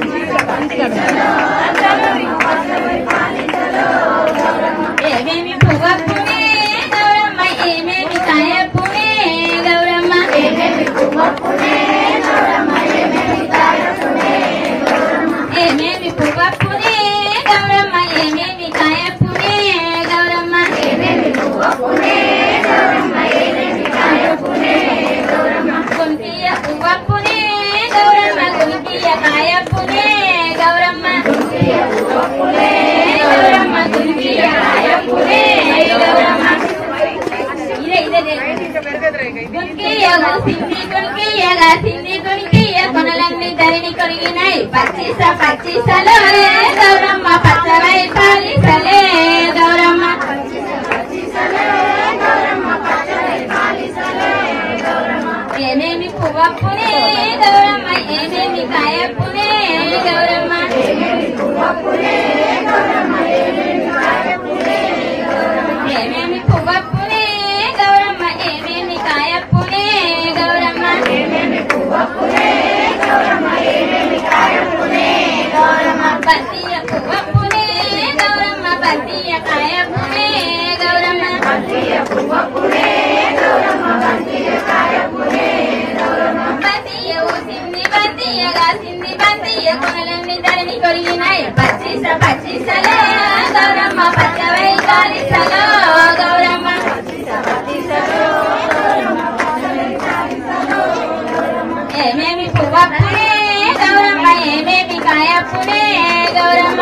ఏమేమి పువ్వప్పునే గౌరమ్మ ఏమేమి కాయప్పునే గౌరమ్మ ఏమేమి పువ్వప్పునే గౌరమ్మ ఏమేమి కాయప్పునే ఏమేమి పువ్వప్పునే గౌరమ్మ ఏమేమి కాయప్పునే గౌరమ్మ ఏమేమి పువ్వప్పునే గౌరమ్మ ఏమేమి కాయప్పునే గౌరమ్మ కుంటియ పువ్వప్పునే గౌరమ్మ కుంటియ కాయప్పునే గౌరమ్మ కుంటియ పువ్వప్పునే గౌరమ్మ కుంటియ కాయప్పునే గౌరమ్మ ఇదే ఇదే గుంకియగు సింది గుంకియగా సింది గుంకియ కొనలన్నీ ధరణి కొరిగినాయి పచ్చిస పచ్చిసలో గౌరమ్మ పచ్చవై పాలిసలే గౌరమ్మ ఏమేమి పువ్వప్పునే గౌరమ్మ ఏమేమి కాయప్పునే గౌరమ్మ ఏమేమి పువ్వప్పునే గౌరమ్మ ఏమేమి కాయప్పునే ఏమేమి పువ్వప్పునే గౌరమ్మ ఏమేమి కాయప్పునే గౌరమ్మ ఏమేమి పువ్వప్పునే గౌరమ్మ ఏమేమి కాయప్పునే గౌరమ్మ బంతియ పువ్వప్పునే గౌరమ్మ బంతియ కాయప్పునే గౌరమ్మ బంతియ పువ్వప్పునే గౌరమ్మ బంతియ కాయప్పునే గౌరమ్మ బంతియ ఊసింది బంతియగా సింది బంతియ కొనలన్నీ ధరణి కొరిగినాయి పచ్చిస పచ్చిసలే గౌరమ్మ పచ్చవై కాలిసలో గౌరమ్మ ఏమేమి పువ్వప్పునే గౌరమ్మ ఏమేమి కాయప్పునే గౌరమ్మ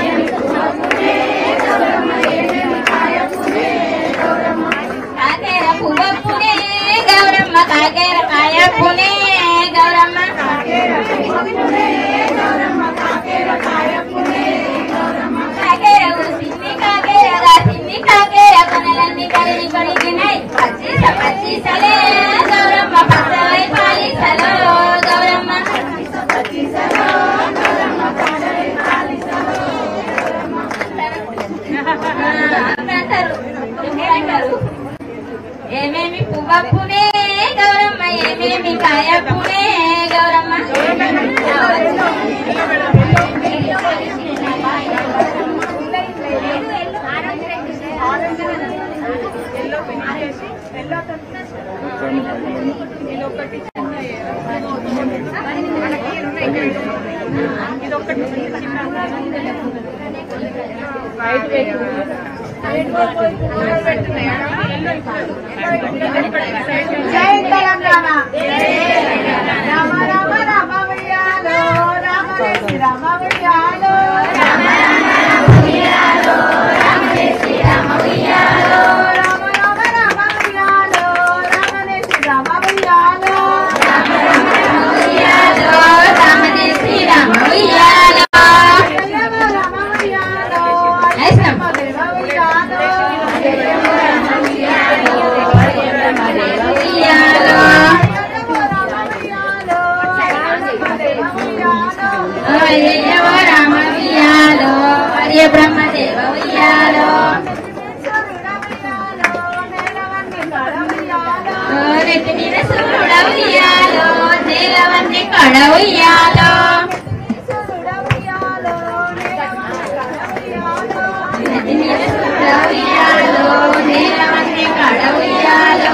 కాకేర పువ్వప్పునే గౌరమ్మ కాకేర కాయప్పునే గౌరమ్మ కాకేర ఊసింది కాకేరగా సింది కాకేర కొనలన్నీ కలిగి కొలిగినాయి పచ్చిస పచ్చిసలే గౌరమ్మ పచ్చవై పాలిసలో గౌరమ్మ అంటారు అంటారు ఏమేమి పువ్వప్పునే ఏమేమి కాయకునే గౌరమ్మ ఎల్లో పెయింట్ చేసి ఎల్లో ఇది ఒకటి చిన్న ఇది ఒకటి చిన్న వైట్ జై తెలంగాణ రామ రామ రామ వెయ్యాలో రామ రేసి రామ వెయ్యాలో రామ రామ రామ వెయ్యాలో రామ రేసి రామ వెయ్యాలో రామనే శ్రీరామ ఉయ్యాలో రామ రామ వెయ్యాలో ఐశ్వర్యం. దేవ వెయ్యాలో ఉయ్యాలో అయ్యవ రామ ఉయ్యాలో హరియ బ్రహ్మదేవ ఉయ్యాలో నెత్తి మీద సూర్యుడ ఉయ్యాలో నేలవన్నీ కడ ఉయ్యాలో నెత్తి మీద సూర్యుడ ఉయ్యాలో నేలవన్నీ కడ ఉయ్యాలో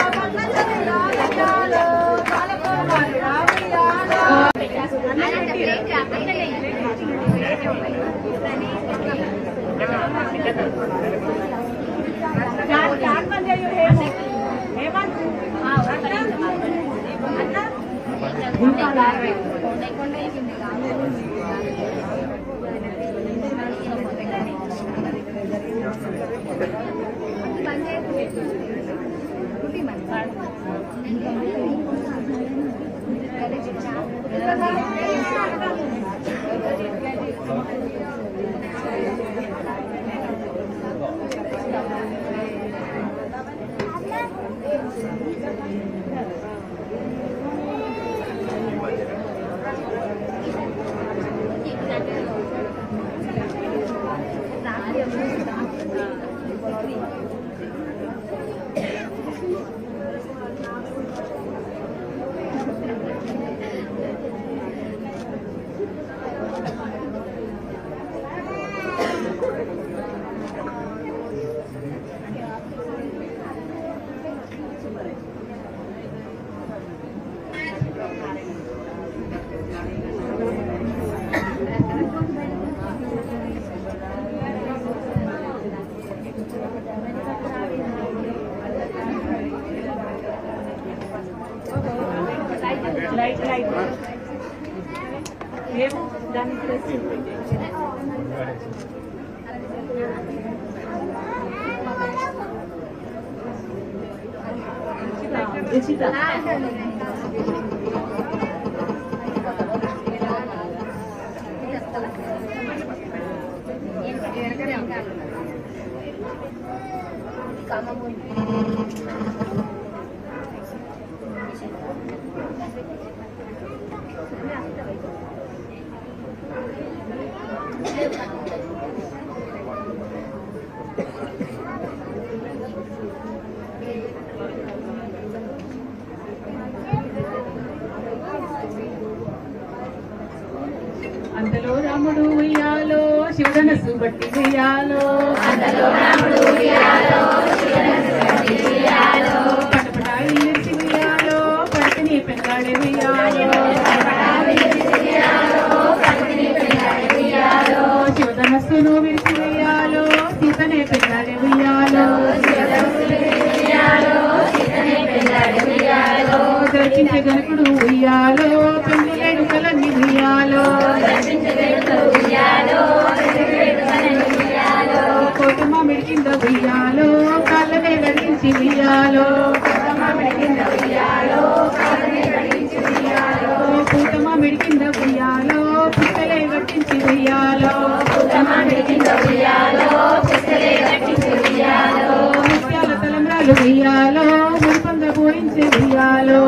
లైట్ లైట్ ఏం దానికి డ్రెస్ అంతలో రాముడు ఉయ్యాలో శివుడనసు బట్టి ఉయ్యాలో పటపటాయి నిలిచి ఉయ్యాలో పడితని పెంగాడే ఉయ్యాలో శివధనస్సును విరిచి ఉయ్యాలో సీతనే పెంగాడే ఉయ్యాలో దర్శించే గనుకుడు ఉయ్యాలో పెంగులేడు కలన్ని ఉయ్యాలో కోటమ్మ మెడికింద ఉయ్యాలో కాళ్ళనే గడిగించి ఉయ్యాలో పూతమ్మ మెడికింద ఉయ్యాలో పుస్తలే గట్టించి ఉయ్యాలో ముత్యాల తలంబ్రాలు ఉయ్యాలో మురిపంద పోయించి ఉయ్యాలో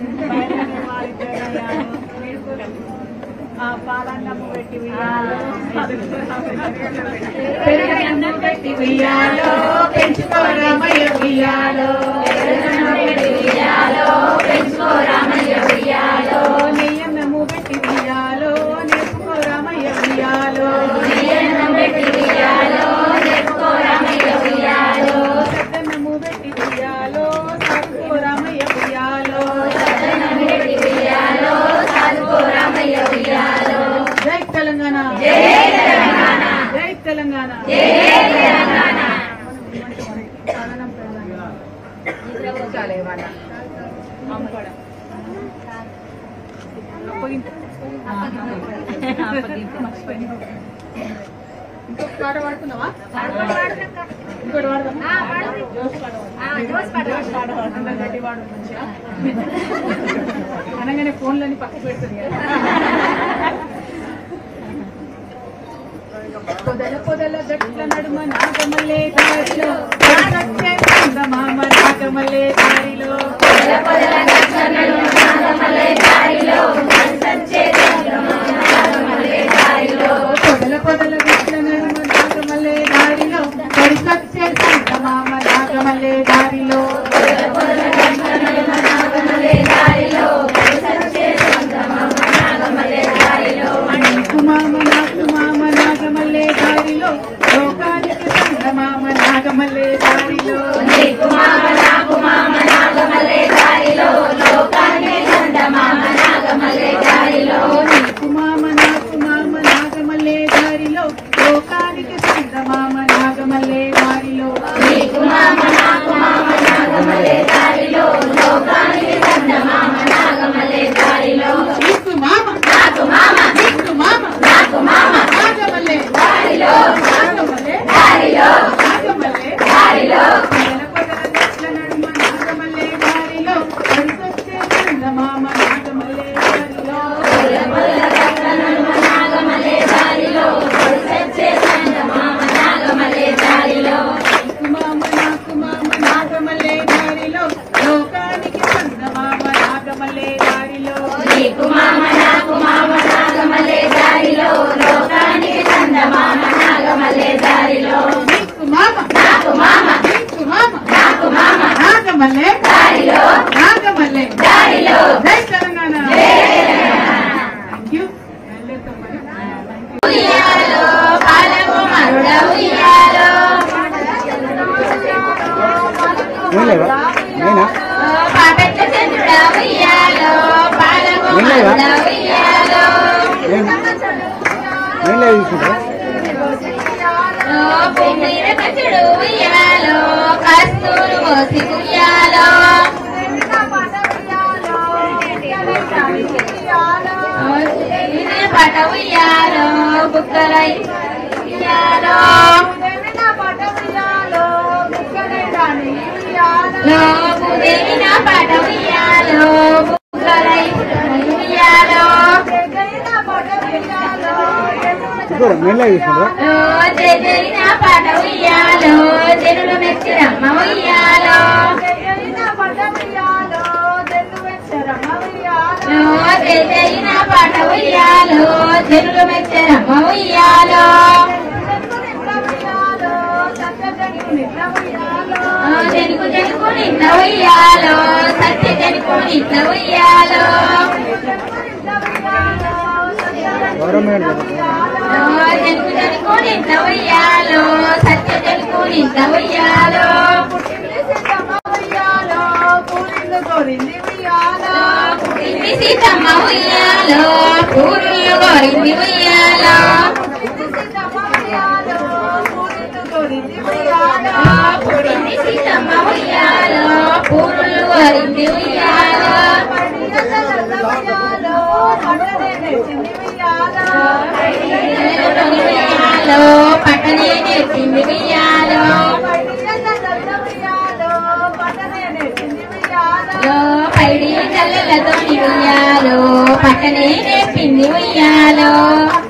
ఆ పాలన్నము పెట్టి ఉయ్యాలో పెరుగన్నం పెట్టి ఉయ్యాలో పెంచుకో రామయ్య ఉయ్యాలో నెయ్యన్నము పెట్టి ఉయ్యాలో నేర్చుకో రామయ్య ఉయ్యాలో సద్దన్నము పెట్టి ఉయ్యాలో సాధుకో రామయ్య ఉయ్యాలో జై తెలంగాణ జై తెలంగాణ ఇంకొక పాట పాడుతున్నావా ఇంకోటి పాడదామా జోస్ పాట అందరు గట్టి పాడు మంచిగా అనగానే ఫోన్లన్నీ పక్కకు పెడుతుంది కదా పొదల పొదల గట్ల నడుమ నాగమల్లే దారిలో వచ్చే చందమామ నాగమల్లే దారిలో పొదల పొదల గట్ల నడుమ నాగమల్లే దారిలో పడిసొచ్చే చందమామ నాగమల్లే దారిలో నీకు మామ నాకు మామ నాగమల్లే దారిలో లోకానికి చందమామ నాగమల్లే దారిలో నీకు మామ నాకు మామ నాగమల్లే దారిలో లోకానికి చందమామ నాగమల్లే దారిలో నీకు మామ నాకు మామ నీకు మామ నాకు మామ నాగమల్లే దారిలో నాగమల్లే దారిలో నాగమల్లే దారిలో పొదల చెట్ల నడుమ నాగమల్లే దారిలో పడిసొచ్చే చందమామ నాగమల్లే దారిలో నీకు మామ నాకు మామ నాగమల్లే దారిలో లోకానికి చందమామ నాగమల్లే దారిలో నీకు మామ నాకు మామ నీకు మామ నాకు మామ నాగమల్లే దారిలో నాగమల్లే దారిలో జై తెలంగాణ థ్యాంక్ యూ ఏం లేవా నేనా ఏం ఏం లేదు తీసుకుంటారా కస్తూరు మోసి ఉయ్యాలో పట ఉయ్యాలో బుక్కలై ఉయ్యాలో లోపుదేవి నా పట ఉయ్యాలో బుక్కలై ఉయ్యాలో ఇద్దరు మెల్లగా తీసుకుంటారా జరి నా పట ఉయ్యాలో జనులు మెచ్చిరమ్మ ఉయ్యాలో జరి నా పట ఉయ్యాలో జనులు మెచ్చిరమ్మ ఉయ్యాలో జనుకు జనుకు నిన్న ఉయ్యాలో సత్య జనుకు నిన్న ఉయ్యాలో గవర్నమెంట్ జనుకు జనుకు నిన్న ఉయ్యాలో సత్య జనుకు నిన్న ఉయ్యాలో పుట్టింది సీతమ్మ ఉయ్యాలో పూరులు గోరింది ఉయ్యాలో పుట్టింది సీతమ్మ ఉయ్యాలో పూరులు గోరింది ఉయ్యాలో ఉయ్యాలో పట్టనే నేర్చింది ఉయ్యాలో పైడి చల్లలతో ఉయ్యాలో పట్టనే నేర్పింది ఉయ్యాలో